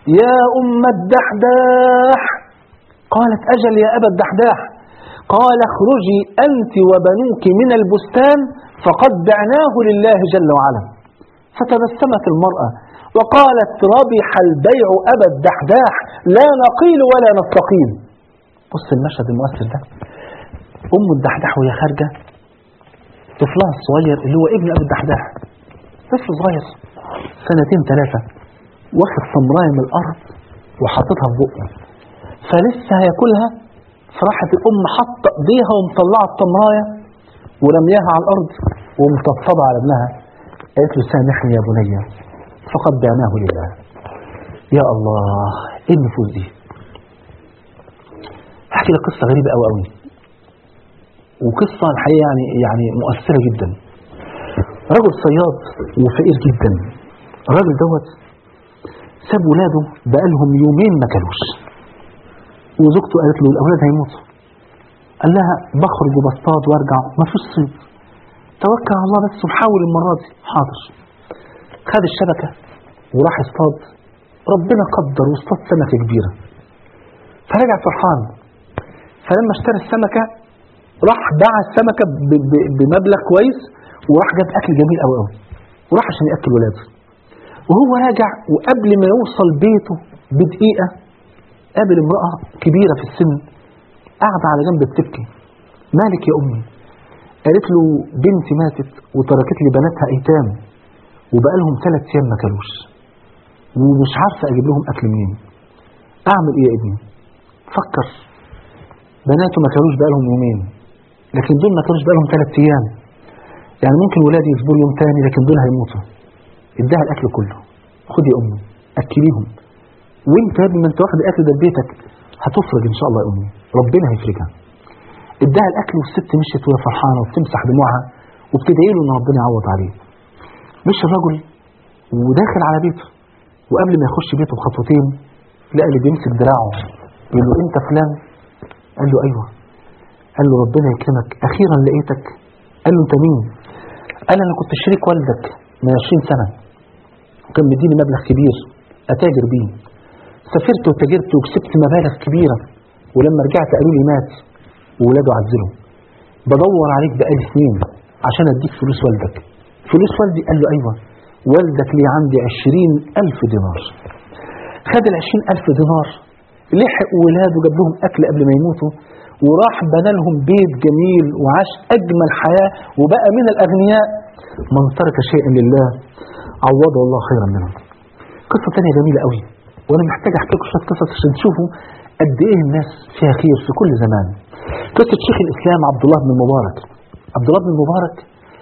Speaker 2: يا أم الدحداح قالت أجل يا أبا الدحداح قال اخرجي أنت وبنوك من البستان فقد بعناه لله جل وعلا فتبسمت المرأة وقالت ربح البيع أبا الدحداح لا نقيل ولا نستقيل بص المشهد المؤثر ده أم الدحداح وهي خارجة طفلها الصغير اللي هو ابن أبي الدحداح طفل صغير سنتين ثلاثة واخد تمراية من الأرض وحطتها في بقه فلسه هياكلها فراحت الأم حاطة إيديها ومطلعة التمراية ورمياها على الأرض ومطبطبة على ابنها قالت له سامحني يا بني فقد بعناه لله يا الله ايه النفوس دي احكي لك قصة غريبة قوي قوي وقصة الحقيقة يعني يعني مؤثرة جدا رجل صياد وفقير جدا الراجل دوت ساب ولاده بقالهم يومين ما كلوش وزوجته قالت له الاولاد هيموتوا قال لها بخرج وبصطاد وارجع ما فيش صيد توكل على الله بس وحاول المره دي حاضر خد الشبكه وراح يصطاد ربنا قدر واصطاد سمكه كبيره فرجع فرحان فلما اشترى السمكه راح باع السمكه ب- ب- بمبلغ كويس وراح جاب اكل جميل قوي قوي وراح عشان ياكل ولاده وهو راجع وقبل ما يوصل بيته بدقيقه قابل امراه كبيره في السن قاعده على جنب بتبكي مالك يا امي قالت له بنتي ماتت وتركت لي بناتها ايتام وبقالهم ثلاث ايام ما كلوش ومش عارفه اجيب لهم اكل منين اعمل ايه يا ابني فكر بناته ما كلوش بقالهم يومين لكن دول ما كلوش بقالهم ثلاث ايام يعني ممكن ولادي يصبروا يوم تاني لكن دول هيموتوا اديها الاكل كله خد يا امي اكليهم وانت يا ابني ما انت واخد الاكل ده لبيتك هتفرج ان شاء الله يا امي ربنا هيفرجها اداها الاكل والست مشيت وهي فرحانه وبتمسح دموعها وبتدعي له ان ربنا يعوض عليه مشي الرجل وداخل على بيته وقبل ما يخش بيته بخطوتين لقى اللي بيمسك دراعه يقول له انت فلان قال له ايوه قال له ربنا يكرمك اخيرا لقيتك قال له انت مين قال انا كنت شريك والدك من 20 سنه وكان مديني مبلغ كبير اتاجر بيه سافرت وتاجرت وكسبت مبالغ كبيره ولما رجعت قالوا لي مات وولاده عزلوا بدور عليك بقالي سنين عشان اديك فلوس والدك فلوس والدي قال له ايوه والدك لي عندي عشرين ألف دينار خد العشرين ألف دينار لحق ولاده جاب لهم أكل قبل ما يموتوا وراح بنى لهم بيت جميل وعاش أجمل حياة وبقى من الأغنياء من ترك شيئا لله عوضه الله خيرا منه قصة تانية جميلة قوي وأنا محتاج أحكي لكم شوية قصص عشان تشوفوا قد إيه الناس فيها خير في كل زمان قصة شيخ الإسلام عبد الله بن المبارك عبد الله بن المبارك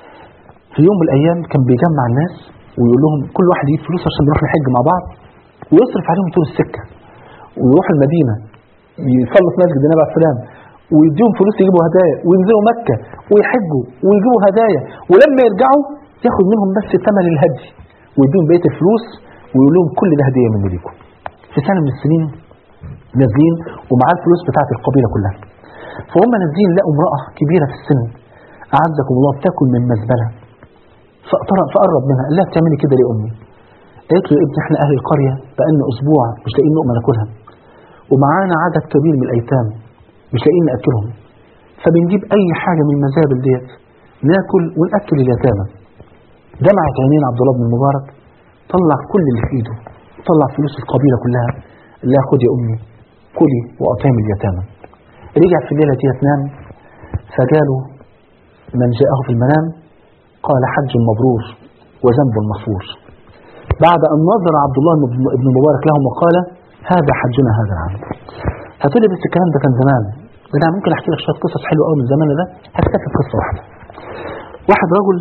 Speaker 2: في يوم من الأيام كان بيجمع الناس ويقول لهم كل واحد يجيب فلوس عشان نروح نحج مع بعض ويصرف عليهم طول السكة ويروح المدينة يصلوا في مسجد النبي عليه السلام ويديهم فلوس يجيبوا هدايا وينزلوا مكة ويحجوا ويجيبوا هدايا ولما يرجعوا ياخد منهم بس ثمن الهدي ويديهم بقية الفلوس ويقول لهم كل ده هدية مني ليكم في سنة من السنين نازلين ومعاه الفلوس بتاعت القبيلة كلها فهم نازلين لقوا امرأة كبيرة في السن أعزكم الله بتاكل من مزبلة فاقترب فقرب منها قال لها بتعملي كده ليه أمي قالت له يا ابني احنا أهل القرية بقالنا أسبوع مش لاقيين لقمة ناكلها ومعانا عدد كبير من الأيتام مش لاقيين نأكلهم فبنجيب أي حاجة من المزابل ديت ناكل ونأكل اليتامى دمعت عينين عبد الله بن المبارك طلع كل اللي في ايده طلع فلوس القبيلة كلها لا خد يا أمي كلي وأطعمي اليتامى رجع في الليلة دي تنام فجاله من جاءه في المنام قال حج مبرور وذنب مغفور بعد أن نظر عبد الله بن مبارك لهم وقال هذا حجنا هذا العام هتقولي بس الكلام ده كان زمان ده انا ممكن احكي لك شويه قصص حلوه قوي من زماننا ده هكتفي بقصه واحده واحد رجل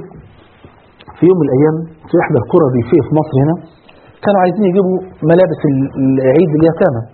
Speaker 2: في يوم من الايام في احدى القرى الريفيه في مصر هنا كانوا عايزين يجيبوا ملابس العيد لليتامى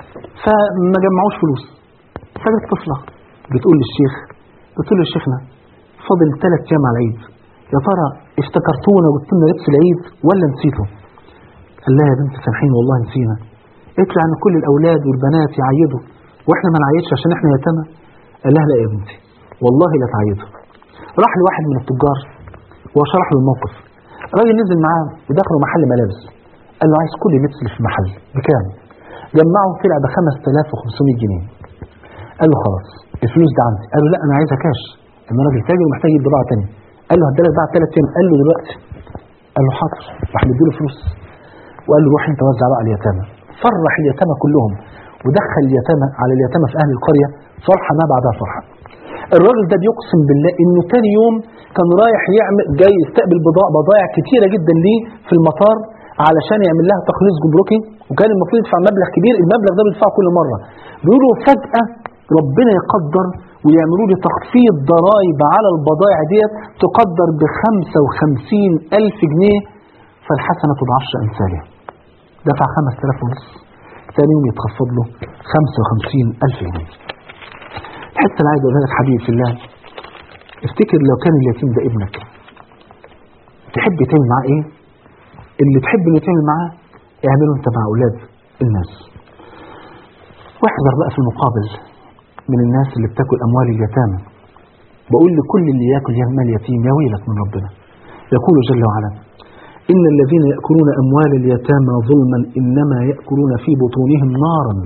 Speaker 2: فما جمعوش فلوس فجت طفله بتقول للشيخ بتقول له شيخنا فاضل ثلاث ايام على العيد يا ترى افتكرتونا وجبت لنا لبس العيد ولا نسيته؟ قال لها يا بنت سامحيني والله نسينا قلت له يعني كل الاولاد والبنات يعيدوا واحنا ما نعيدش عشان احنا يتامى قال لها لا يا بنتي والله لا تعيدوا راح لواحد من التجار وشرح له الموقف الراجل نزل معاه ودخلوا محل ملابس قال له عايز كل لبس اللي في المحل بكام جمعه طلع ب 5500 جنيه قال له خلاص الفلوس دي عندي قال له لا انا عايزها كاش انا راجل تاجر ومحتاج يجيب بضاعه ثانيه قال له هديلك بعد ثلاث ايام قال له دلوقتي قال له حاضر راح مديله فلوس وقال له روح انت وزع بقى على اليتامى فرح اليتامى كلهم ودخل اليتامى على اليتامى في اهل القريه فرحه ما بعدها فرحه الراجل ده بيقسم بالله انه تاني يوم كان رايح يعمل جاي يستقبل بضائع بضائع كتيره جدا ليه في المطار علشان يعمل لها تخليص جمركي وكان المفروض يدفع مبلغ كبير المبلغ ده بيدفعه كل مره بيقولوا فجاه ربنا يقدر ويعملوا لي تخفيض ضرائب على البضائع ديت تقدر ب 55 ألف جنيه فالحسنة بعشر أمثالها دفع 5000 ونص ثاني يوم يتخفض له 55 ألف جنيه الحته اللي عايز اقولها لك حبيبي في الله افتكر لو كان اليتيم ده ابنك تحب تعمل معاه ايه اللي تحب اللي تعمل معاه اعمله انت مع اولاد الناس واحذر بقى في المقابل من الناس اللي بتاكل اموال اليتامى بقول لكل اللي ياكل مال يتيم يا ويلك من ربنا يقول جل وعلا إن الذين يأكلون أموال اليتامى ظلما إنما يأكلون في بطونهم نارا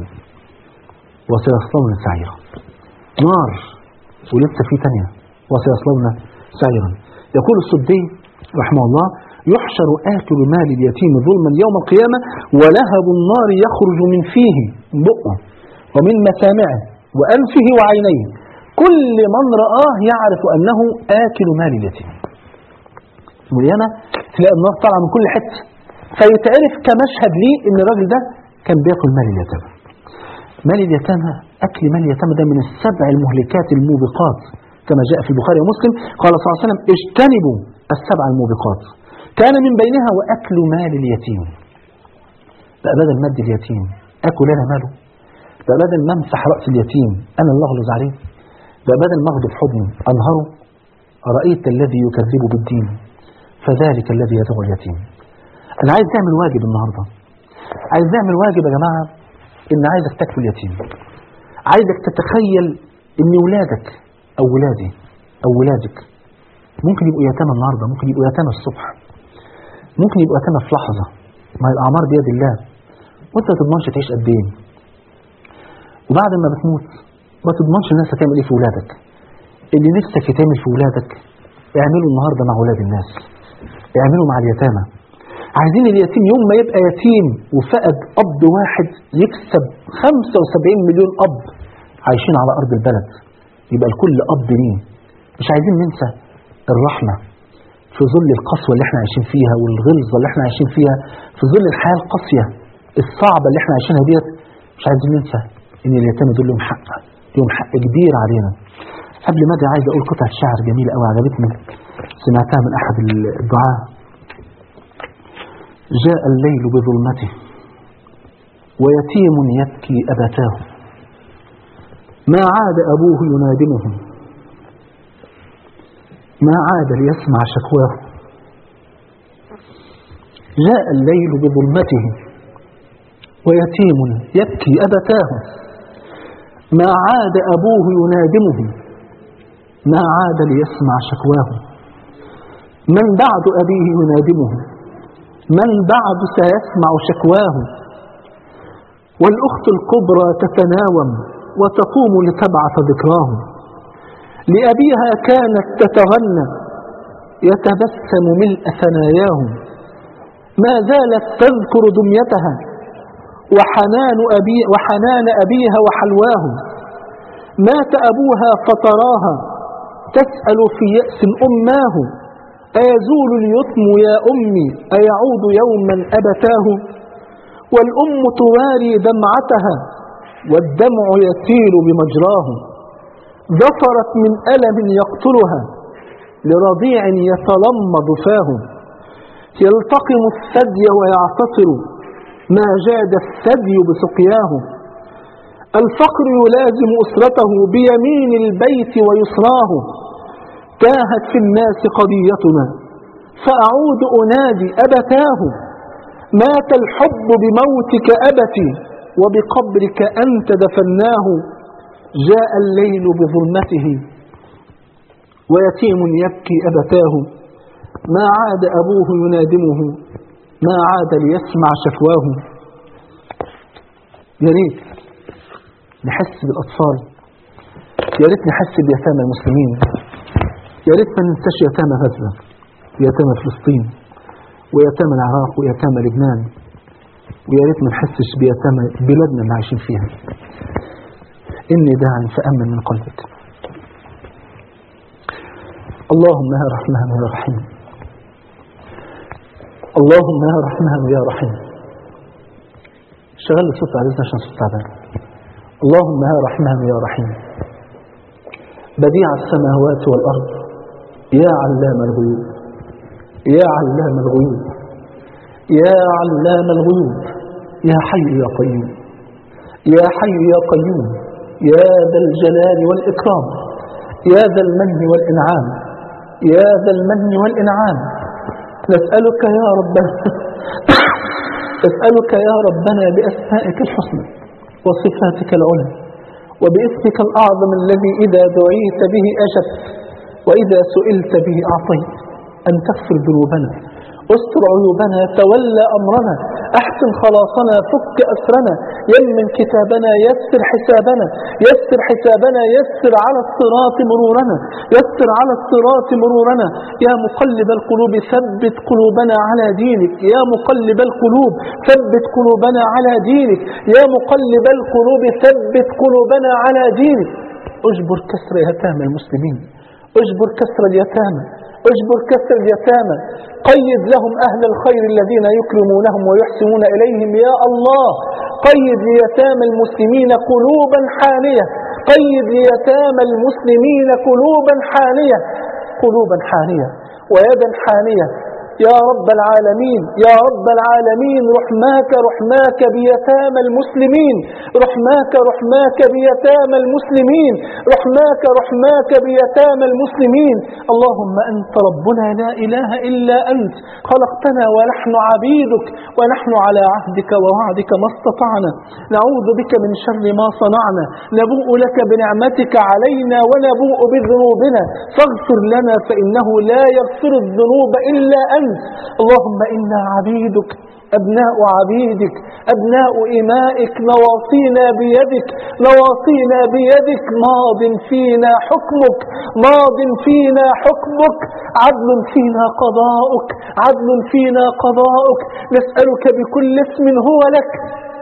Speaker 2: وسيصلون سعيرا نار ولسه في تانية وسيصلون سعيرا يقول السدي رحمه الله يحشر آكل مال اليتيم ظلما يوم القيامة ولهب النار يخرج من فيه من بقه ومن مسامعه وأنفه وعينيه كل من رآه يعرف أنه آكل مال اليتيم والياما تلاقي النار طالعة من كل حتة فيتعرف كمشهد ليه ان الراجل ده كان بياكل مال اليتامى مال اليتامى أكل مال اليتامى ده من السبع المهلكات الموبقات كما جاء في البخاري ومسلم قال صلى الله عليه وسلم اجتنبوا السبع الموبقات كان من بينها وأكل مال اليتيم بقى بدل مد اليتيم أكل أنا ماله بقى بدل ما امسح رأس اليتيم أنا اللي أغلظ عليه بقى بدل ما أخده في حضني أنهره أرأيت الذي يكذب بالدين فذلك الذي يدعو اليتيم أنا عايز أعمل واجب النهاردة عايز أعمل واجب يا جماعة إن عايزك تكفي اليتيم عايزك تتخيل إن ولادك أو ولادي أو ولادك ممكن يبقوا يتامى النهاردة ممكن يبقوا يتامى الصبح ممكن يبقوا يتامى في لحظة ما هي الأعمار بيد الله وأنت ما تضمنش تعيش قد إيه وبعد ما بتموت ما تضمنش الناس هتعمل إيه في ولادك اللي نفسك يتعمل في ولادك اعمله النهاردة مع ولاد الناس اعمله مع اليتامى عايزين اليتيم يوم ما يبقى يتيم وفقد أب واحد يكسب 75 مليون أب عايشين على أرض البلد يبقى الكل أب ليه مش عايزين ننسى الرحمة في ظل القسوة اللي احنا عايشين فيها والغلظة اللي احنا عايشين فيها في ظل الحياة القاسية الصعبة اللي احنا عايشينها ديت مش عايزين ننسى ان اليتامى دول لهم حق لهم حق كبير علينا قبل ما ادعي عايز اقول قطعة شعر جميلة قوي عجبتني سمعتها من احد الدعاة جاء الليل بظلمته ويتيم يبكي أبتاه ما عاد أبوه ينادمه ما عاد ليسمع شكواه جاء الليل بظلمته ويتيم يبكي أبتاه ما عاد أبوه ينادمه ما عاد ليسمع شكواه من بعد أبيه ينادمه من بعد سيسمع شكواه والأخت الكبرى تتناوم وتقوم لتبعث ذكراه لأبيها كانت تتغنى يتبسم ملء ثناياه ما زالت تذكر دميتها وحنان, أبي وحنان أبيها وحلواه مات أبوها فتراها تسأل في يأس أماه أيزول اليتم يا أمي أيعود يوما أبتاه والأم تواري دمعتها والدمع يسيل بمجراه ظفرت من ألم يقتلها لرضيع يتلمض فاه يلتقم الثدي ويعتصر ما جاد الثدي بسقياه الفقر يلازم أسرته بيمين البيت ويسراه تاهت في الناس قضيتنا فأعود أنادي أبتاه مات الحب بموتك أبتي وبقبرك أنت دفناه جاء الليل بظلمته ويتيم يبكي أبتاه ما عاد أبوه ينادمه ما عاد ليسمع شكواهم يا ريت نحس بالأطفال يا ريت نحس بيتامى المسلمين يا ريت ما ننساش يتامى غزة ويتامى فلسطين ويتامى العراق ويتامى لبنان ويا ريت ما نحسش بيتامى بلادنا اللي عايشين فيها إني داع فأمن من قلبك اللهم يا رحمن يا رحيم اللهم يا رحمن يا رحيم شغل الصوت عزيزنا عشان صوت تعبان اللهم يا رحمن يا رحيم بديع السماوات والأرض يا علام الغيوب يا علام الغيوب يا علام الغيوب يا حي يا قيوم يا حي يا قيوم يا ذا الجلال والإكرام يا ذا المن والإنعام يا ذا المن والإنعام نسألك يا ربنا نسألك يا ربنا بأسمائك الحسنى وصفاتك العلى وباسمك الأعظم الذي إذا دعيت به أجبت وإذا سئلت به أعطيت أن تغفر ذنوبنا استر عيوبنا تولى أمرنا أحسن خلاصنا فك أسرنا يمن كتابنا يسر حسابنا يسر حسابنا يسر على الصراط مرورنا يسر على الصراط مرورنا يا مقلب القلوب ثبت قلوبنا على دينك يا مقلب القلوب ثبت قلوبنا على دينك يا مقلب القلوب ثبت قلوبنا على دينك اجبر كسر يتامى المسلمين اجبر كسر اليتامى اجبر كسر اليتامى قيد لهم أهل الخير الذين يكرمونهم ويحسنون إليهم يا الله قيد ليتامى المسلمين قلوبا حانية قيد ليتامى المسلمين قلوبا حانية قلوبا حانية ويدا حانية يا رب العالمين يا رب العالمين رحماك رحماك بيتامى المسلمين رحماك رحماك بيتامى المسلمين رحماك رحماك بيتامى المسلمين اللهم أنت ربنا لا إله إلا أنت خلقتنا ونحن عبيدك ونحن على عهدك ووعدك ما استطعنا نعوذ بك من شر ما صنعنا نبوء لك بنعمتك علينا ونبوء بذنوبنا فاغفر لنا فإنه لا يغفر الذنوب إلا أنت اللهم إنا عبيدك أبناء عبيدك أبناء إمائك نواصينا بيدك نواصينا بيدك ماض فينا حكمك ماض فينا حكمك عدل فينا قضاؤك عدل فينا قضاؤك نسألك بكل اسم هو لك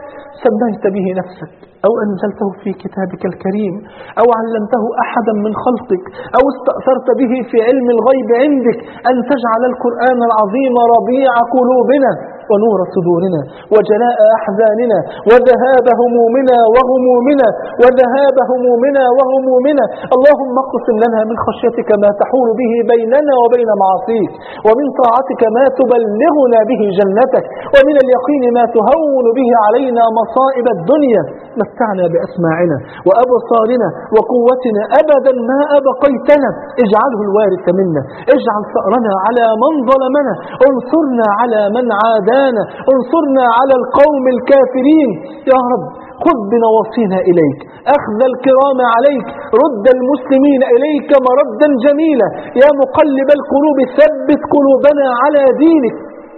Speaker 2: سميت به نفسك أو أنزلته في كتابك الكريم أو علمته أحدا من خلقك أو استأثرت به في علم الغيب عندك أن تجعل القرآن العظيم ربيع قلوبنا ونور صدورنا وجلاء أحزاننا وذهاب همومنا وغمومنا وذهاب همومنا وغمومنا اللهم اقسم لنا من خشيتك ما تحول به بيننا وبين معاصيك ومن طاعتك ما تبلغنا به جنتك ومن اليقين ما تهون به علينا مصائب الدنيا متعنا بأسماعنا وأبصارنا وقوتنا أبدا ما أبقيتنا اجعله الوارث منا اجعل ثأرنا على من ظلمنا انصرنا على من عادانا انصرنا على القوم الكافرين يا رب خذ بنواصينا إليك أخذ الكرام عليك رد المسلمين إليك مردا جميلا يا مقلب القلوب ثبت قلوبنا على دينك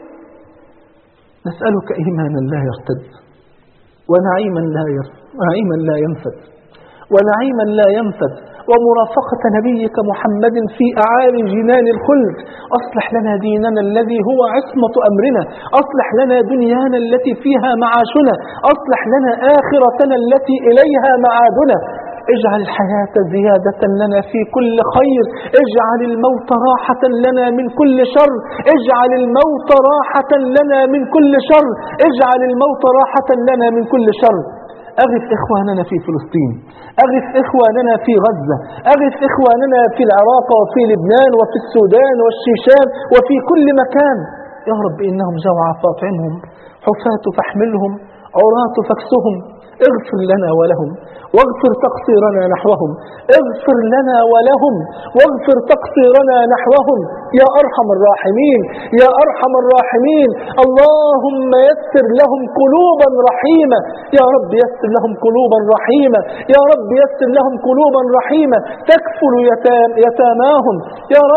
Speaker 2: نسألك إيمانا لا يرتد ونعيما لا يرفد ونعيما لا ينفد ونعيما لا ينفد ومرافقة نبيك محمد في أعالي جنان الخلد أصلح لنا ديننا الذي هو عصمة أمرنا أصلح لنا دنيانا التي فيها معاشنا أصلح لنا آخرتنا التي إليها معادنا اجعل الحياة زيادة لنا في كل خير اجعل الموت راحة لنا من كل شر اجعل الموت راحة لنا من كل شر اجعل الموت راحة لنا من كل شر أغث إخواننا في فلسطين أغث إخواننا في غزة أغث إخواننا في العراق وفي لبنان وفي السودان والشيشان وفي كل مكان يا رب إنهم جوعى فاطعمهم حفاة فاحملهم عراة فاكسهم اغفر لنا ولهم واغفر تقصيرنا نحوهم اغفر لنا ولهم واغفر تقصيرنا نحوهم يا أرحم الراحمين يا أرحم الراحمين اللهم يسر لهم قلوبا رحيمة يا رب يسر لهم قلوبا رحيمة يا رب يسر لهم قلوبا رحيمة تكفل يتام يتاماهم يا رب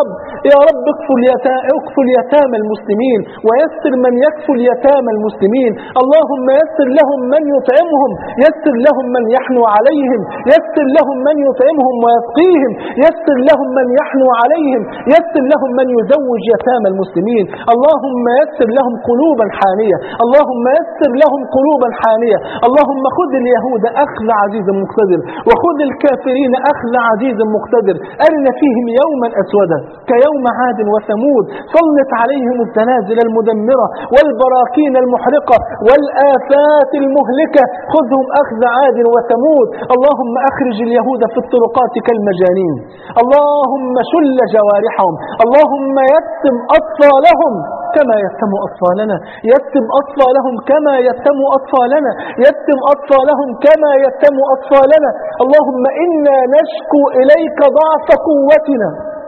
Speaker 2: يا رب اكفل يتا- اكفل يتامى المسلمين ويسر من يكفل يتامى المسلمين اللهم يسر لهم من يطعمهم يسر لهم من يحنو عليهم يسر لهم من يطعمهم ويسقيهم يسر لهم من يحنو عليهم يسر لهم من يزوج يتامى المسلمين اللهم يسر لهم قلوبا حانية اللهم يسر لهم قلوبا حانية اللهم خذ اليهود أخذ عزيز مقتدر وخذ الكافرين أخذ عزيز مقتدر أرنا فيهم يوما أسودا كيوم عاد وثمود سلط عليهم الزلازل المدمرة والبراكين المحرقة والآفات المهلكة خذهم أخذ عاد وثمود اللهم أخرج اليهود في الطرقات كالمجانين اللهم شل جوارحهم اللهم يتم أطفالهم كما يتم أطفالنا يتم أطفالهم كما يتم أطفالنا يتم أطفالهم كما يتم أطفالنا اللهم إنا نشكو إليك ضعف قوتنا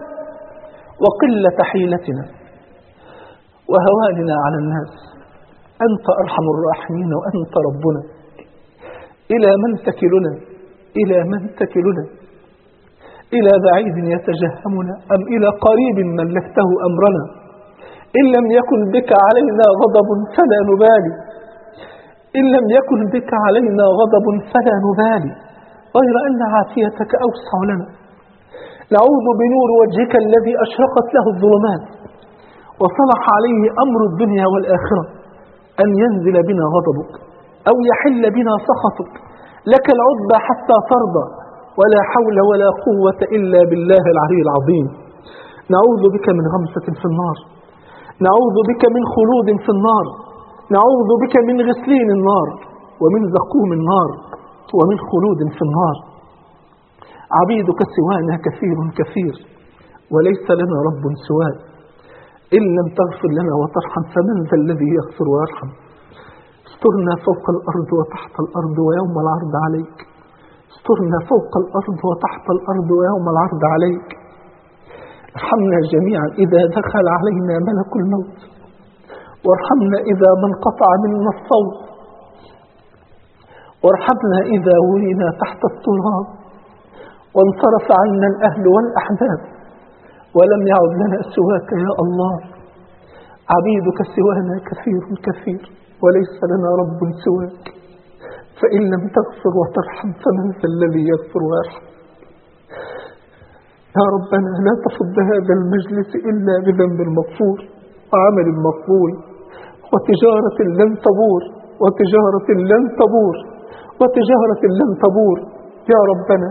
Speaker 2: وقلة حيلتنا وهواننا على الناس أنت أرحم الراحمين وأنت ربنا إلى من تكلنا إلى من تكلنا إلى بعيد يتجهمنا أم إلى قريب ملكته أمرنا إن لم يكن بك علينا غضب فلا نبالي إن لم يكن بك علينا غضب فلا نبالي غير أن عافيتك أوسع لنا نعوذ بنور وجهك الذي أشرقت له الظلمات وصلح عليه أمر الدنيا والآخرة أن ينزل بنا غضبك أو يحل بنا سخطك لك العتبى حتى ترضى ولا حول ولا قوة إلا بالله العلي العظيم نعوذ بك من غمسة في النار نعوذ بك من خلود في النار نعوذ بك من غسلين النار ومن زقوم النار ومن خلود في النار عبيدك سوانا كثير كثير وليس لنا رب سواك إن لم تغفر لنا وترحم فمن ذا الذي يغفر ويرحم استرنا فوق الأرض وتحت الأرض ويوم العرض عليك استرنا فوق الأرض وتحت الأرض ويوم العرض عليك ارحمنا جميعا إذا دخل علينا ملك الموت وارحمنا إذا ما انقطع منا الصوت وارحمنا إذا ولينا تحت التراب وانصرف عنا الأهل والأحباب ولم يعد لنا سواك يا الله عبيدك سوانا كثير كثير وليس لنا رب سواك فإن لم تغفر وترحم فمن ذا الذي يغفر ويرحم يا ربنا لا تفض هذا المجلس إلا بذنب مغفور وعمل مقبول وتجارة لن تبور وتجارة لن تبور وتجارة لن تبور يا ربنا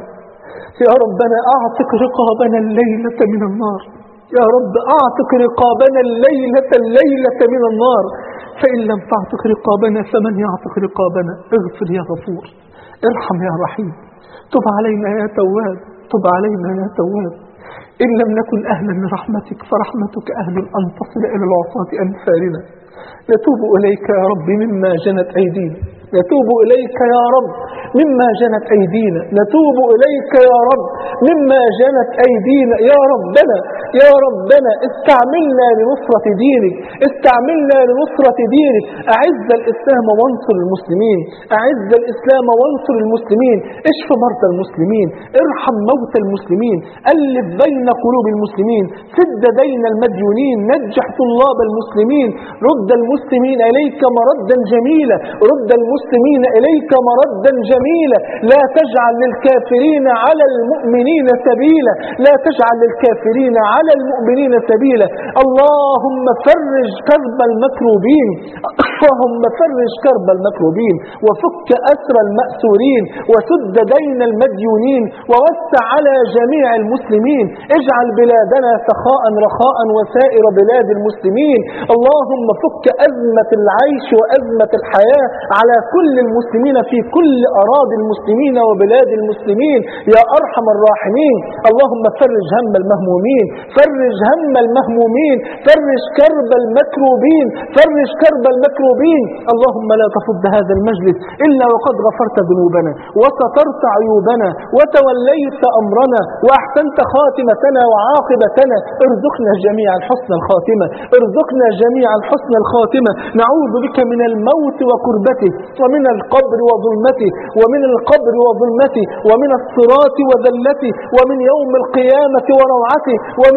Speaker 2: يا ربنا أعتق رقابنا الليلة من النار يا رب أعتق رقابنا الليلة الليلة من النار فإن لم تعتق رقابنا فمن يعتق رقابنا اغفر يا غفور ارحم يا رحيم تب علينا يا تواب تب علينا يا تواب إن لم نكن أهلا لرحمتك فرحمتك أهل أن تصل إلى العصاة أنفالنا نتوب إليك يا رب مما جنت أيدينا نتوب إليك يا رب مما جنت أيدينا نتوب إليك يا رب مما جنت أيدينا يا ربنا يا ربنا استعملنا لنصرة دينك استعملنا لنصرة دينك أعز الإسلام وانصر المسلمين أعز الإسلام وانصر المسلمين اشف مرضى المسلمين ارحم موتى المسلمين ألف بين قلوب المسلمين سد دين المديونين نجح طلاب المسلمين رد المسلمين إليك مردا جميلا رد المسلمين إليك مردا جميلا لا تجعل للكافرين على المؤمنين سبيلا لا تجعل للكافرين على المؤمنين سبيلا اللهم فرج كرب المكروبين اللهم فرج كرب المكروبين وفك أسر المأسورين وسد دين المديونين ووسع على جميع المسلمين اجعل بلادنا سخاء رخاء وسائر بلاد المسلمين اللهم فك أزمة العيش وأزمة الحياة على كل المسلمين في كل أراضي المسلمين وبلاد المسلمين يا أرحم الراحمين اللهم فرج هم المهمومين فرج هم المهمومين فرج كرب المكروبين فرج كرب المكروبين اللهم لا تفض هذا المجلس إلا وقد غفرت ذنوبنا وسترت عيوبنا وتوليت أمرنا وأحسنت خاتمتنا وعاقبتنا ارزقنا جميعا حسن الخاتمة ارزقنا جميعا حسن الخاتمة نعوذ بك من الموت وكربته ومن القبر وظلمته ومن القبر وظلمته ومن الصراط وذلته ومن يوم القيامة وروعته ومن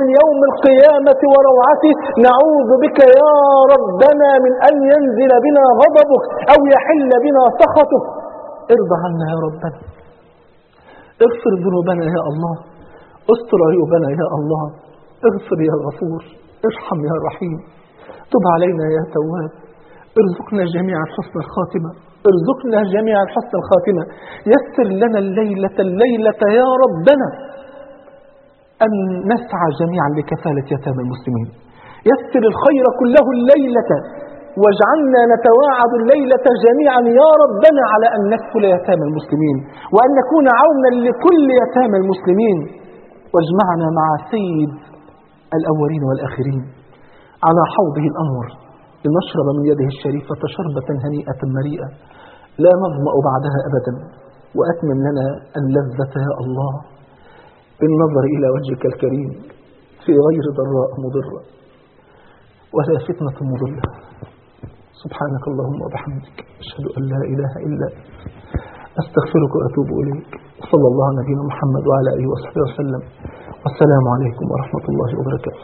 Speaker 2: من يوم القيامة وروعته نعوذ بك يا ربنا من أن ينزل بنا غضبك أو يحل بنا سخطك ارضى عنا يا ربنا اغفر ذنوبنا يا الله استر عيوبنا يا الله اغفر يا غفور ارحم يا رحيم تب علينا يا تواب ارزقنا جميعا حسن الخاتمة ارزقنا جميعا حسن الخاتمة يسر لنا الليلة الليلة يا ربنا أن نسعى جميعا لكفالة يتامى المسلمين يسر الخير كله الليلة واجعلنا نتواعد الليلة جميعا يا ربنا على أن نكفل يتامى المسلمين وأن نكون عونا لكل يتامى المسلمين واجمعنا مع سيد الأولين والآخرين على حوضه الأنور لنشرب من يده الشريفة شربة هنيئة مريئة لا نظمأ بعدها أبدا وأتمم لنا اللذة يا الله بالنظر إلى وجهك الكريم في غير ضراء مضرة ولا فتنة مضلة سبحانك اللهم وبحمدك أشهد أن لا إله إلا أنت أستغفرك وأتوب إليك صلى الله على نبينا محمد وعلى آله وصحبه وسلم والسلام عليكم ورحمة الله وبركاته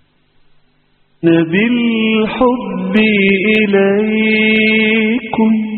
Speaker 1: بالحب إليكم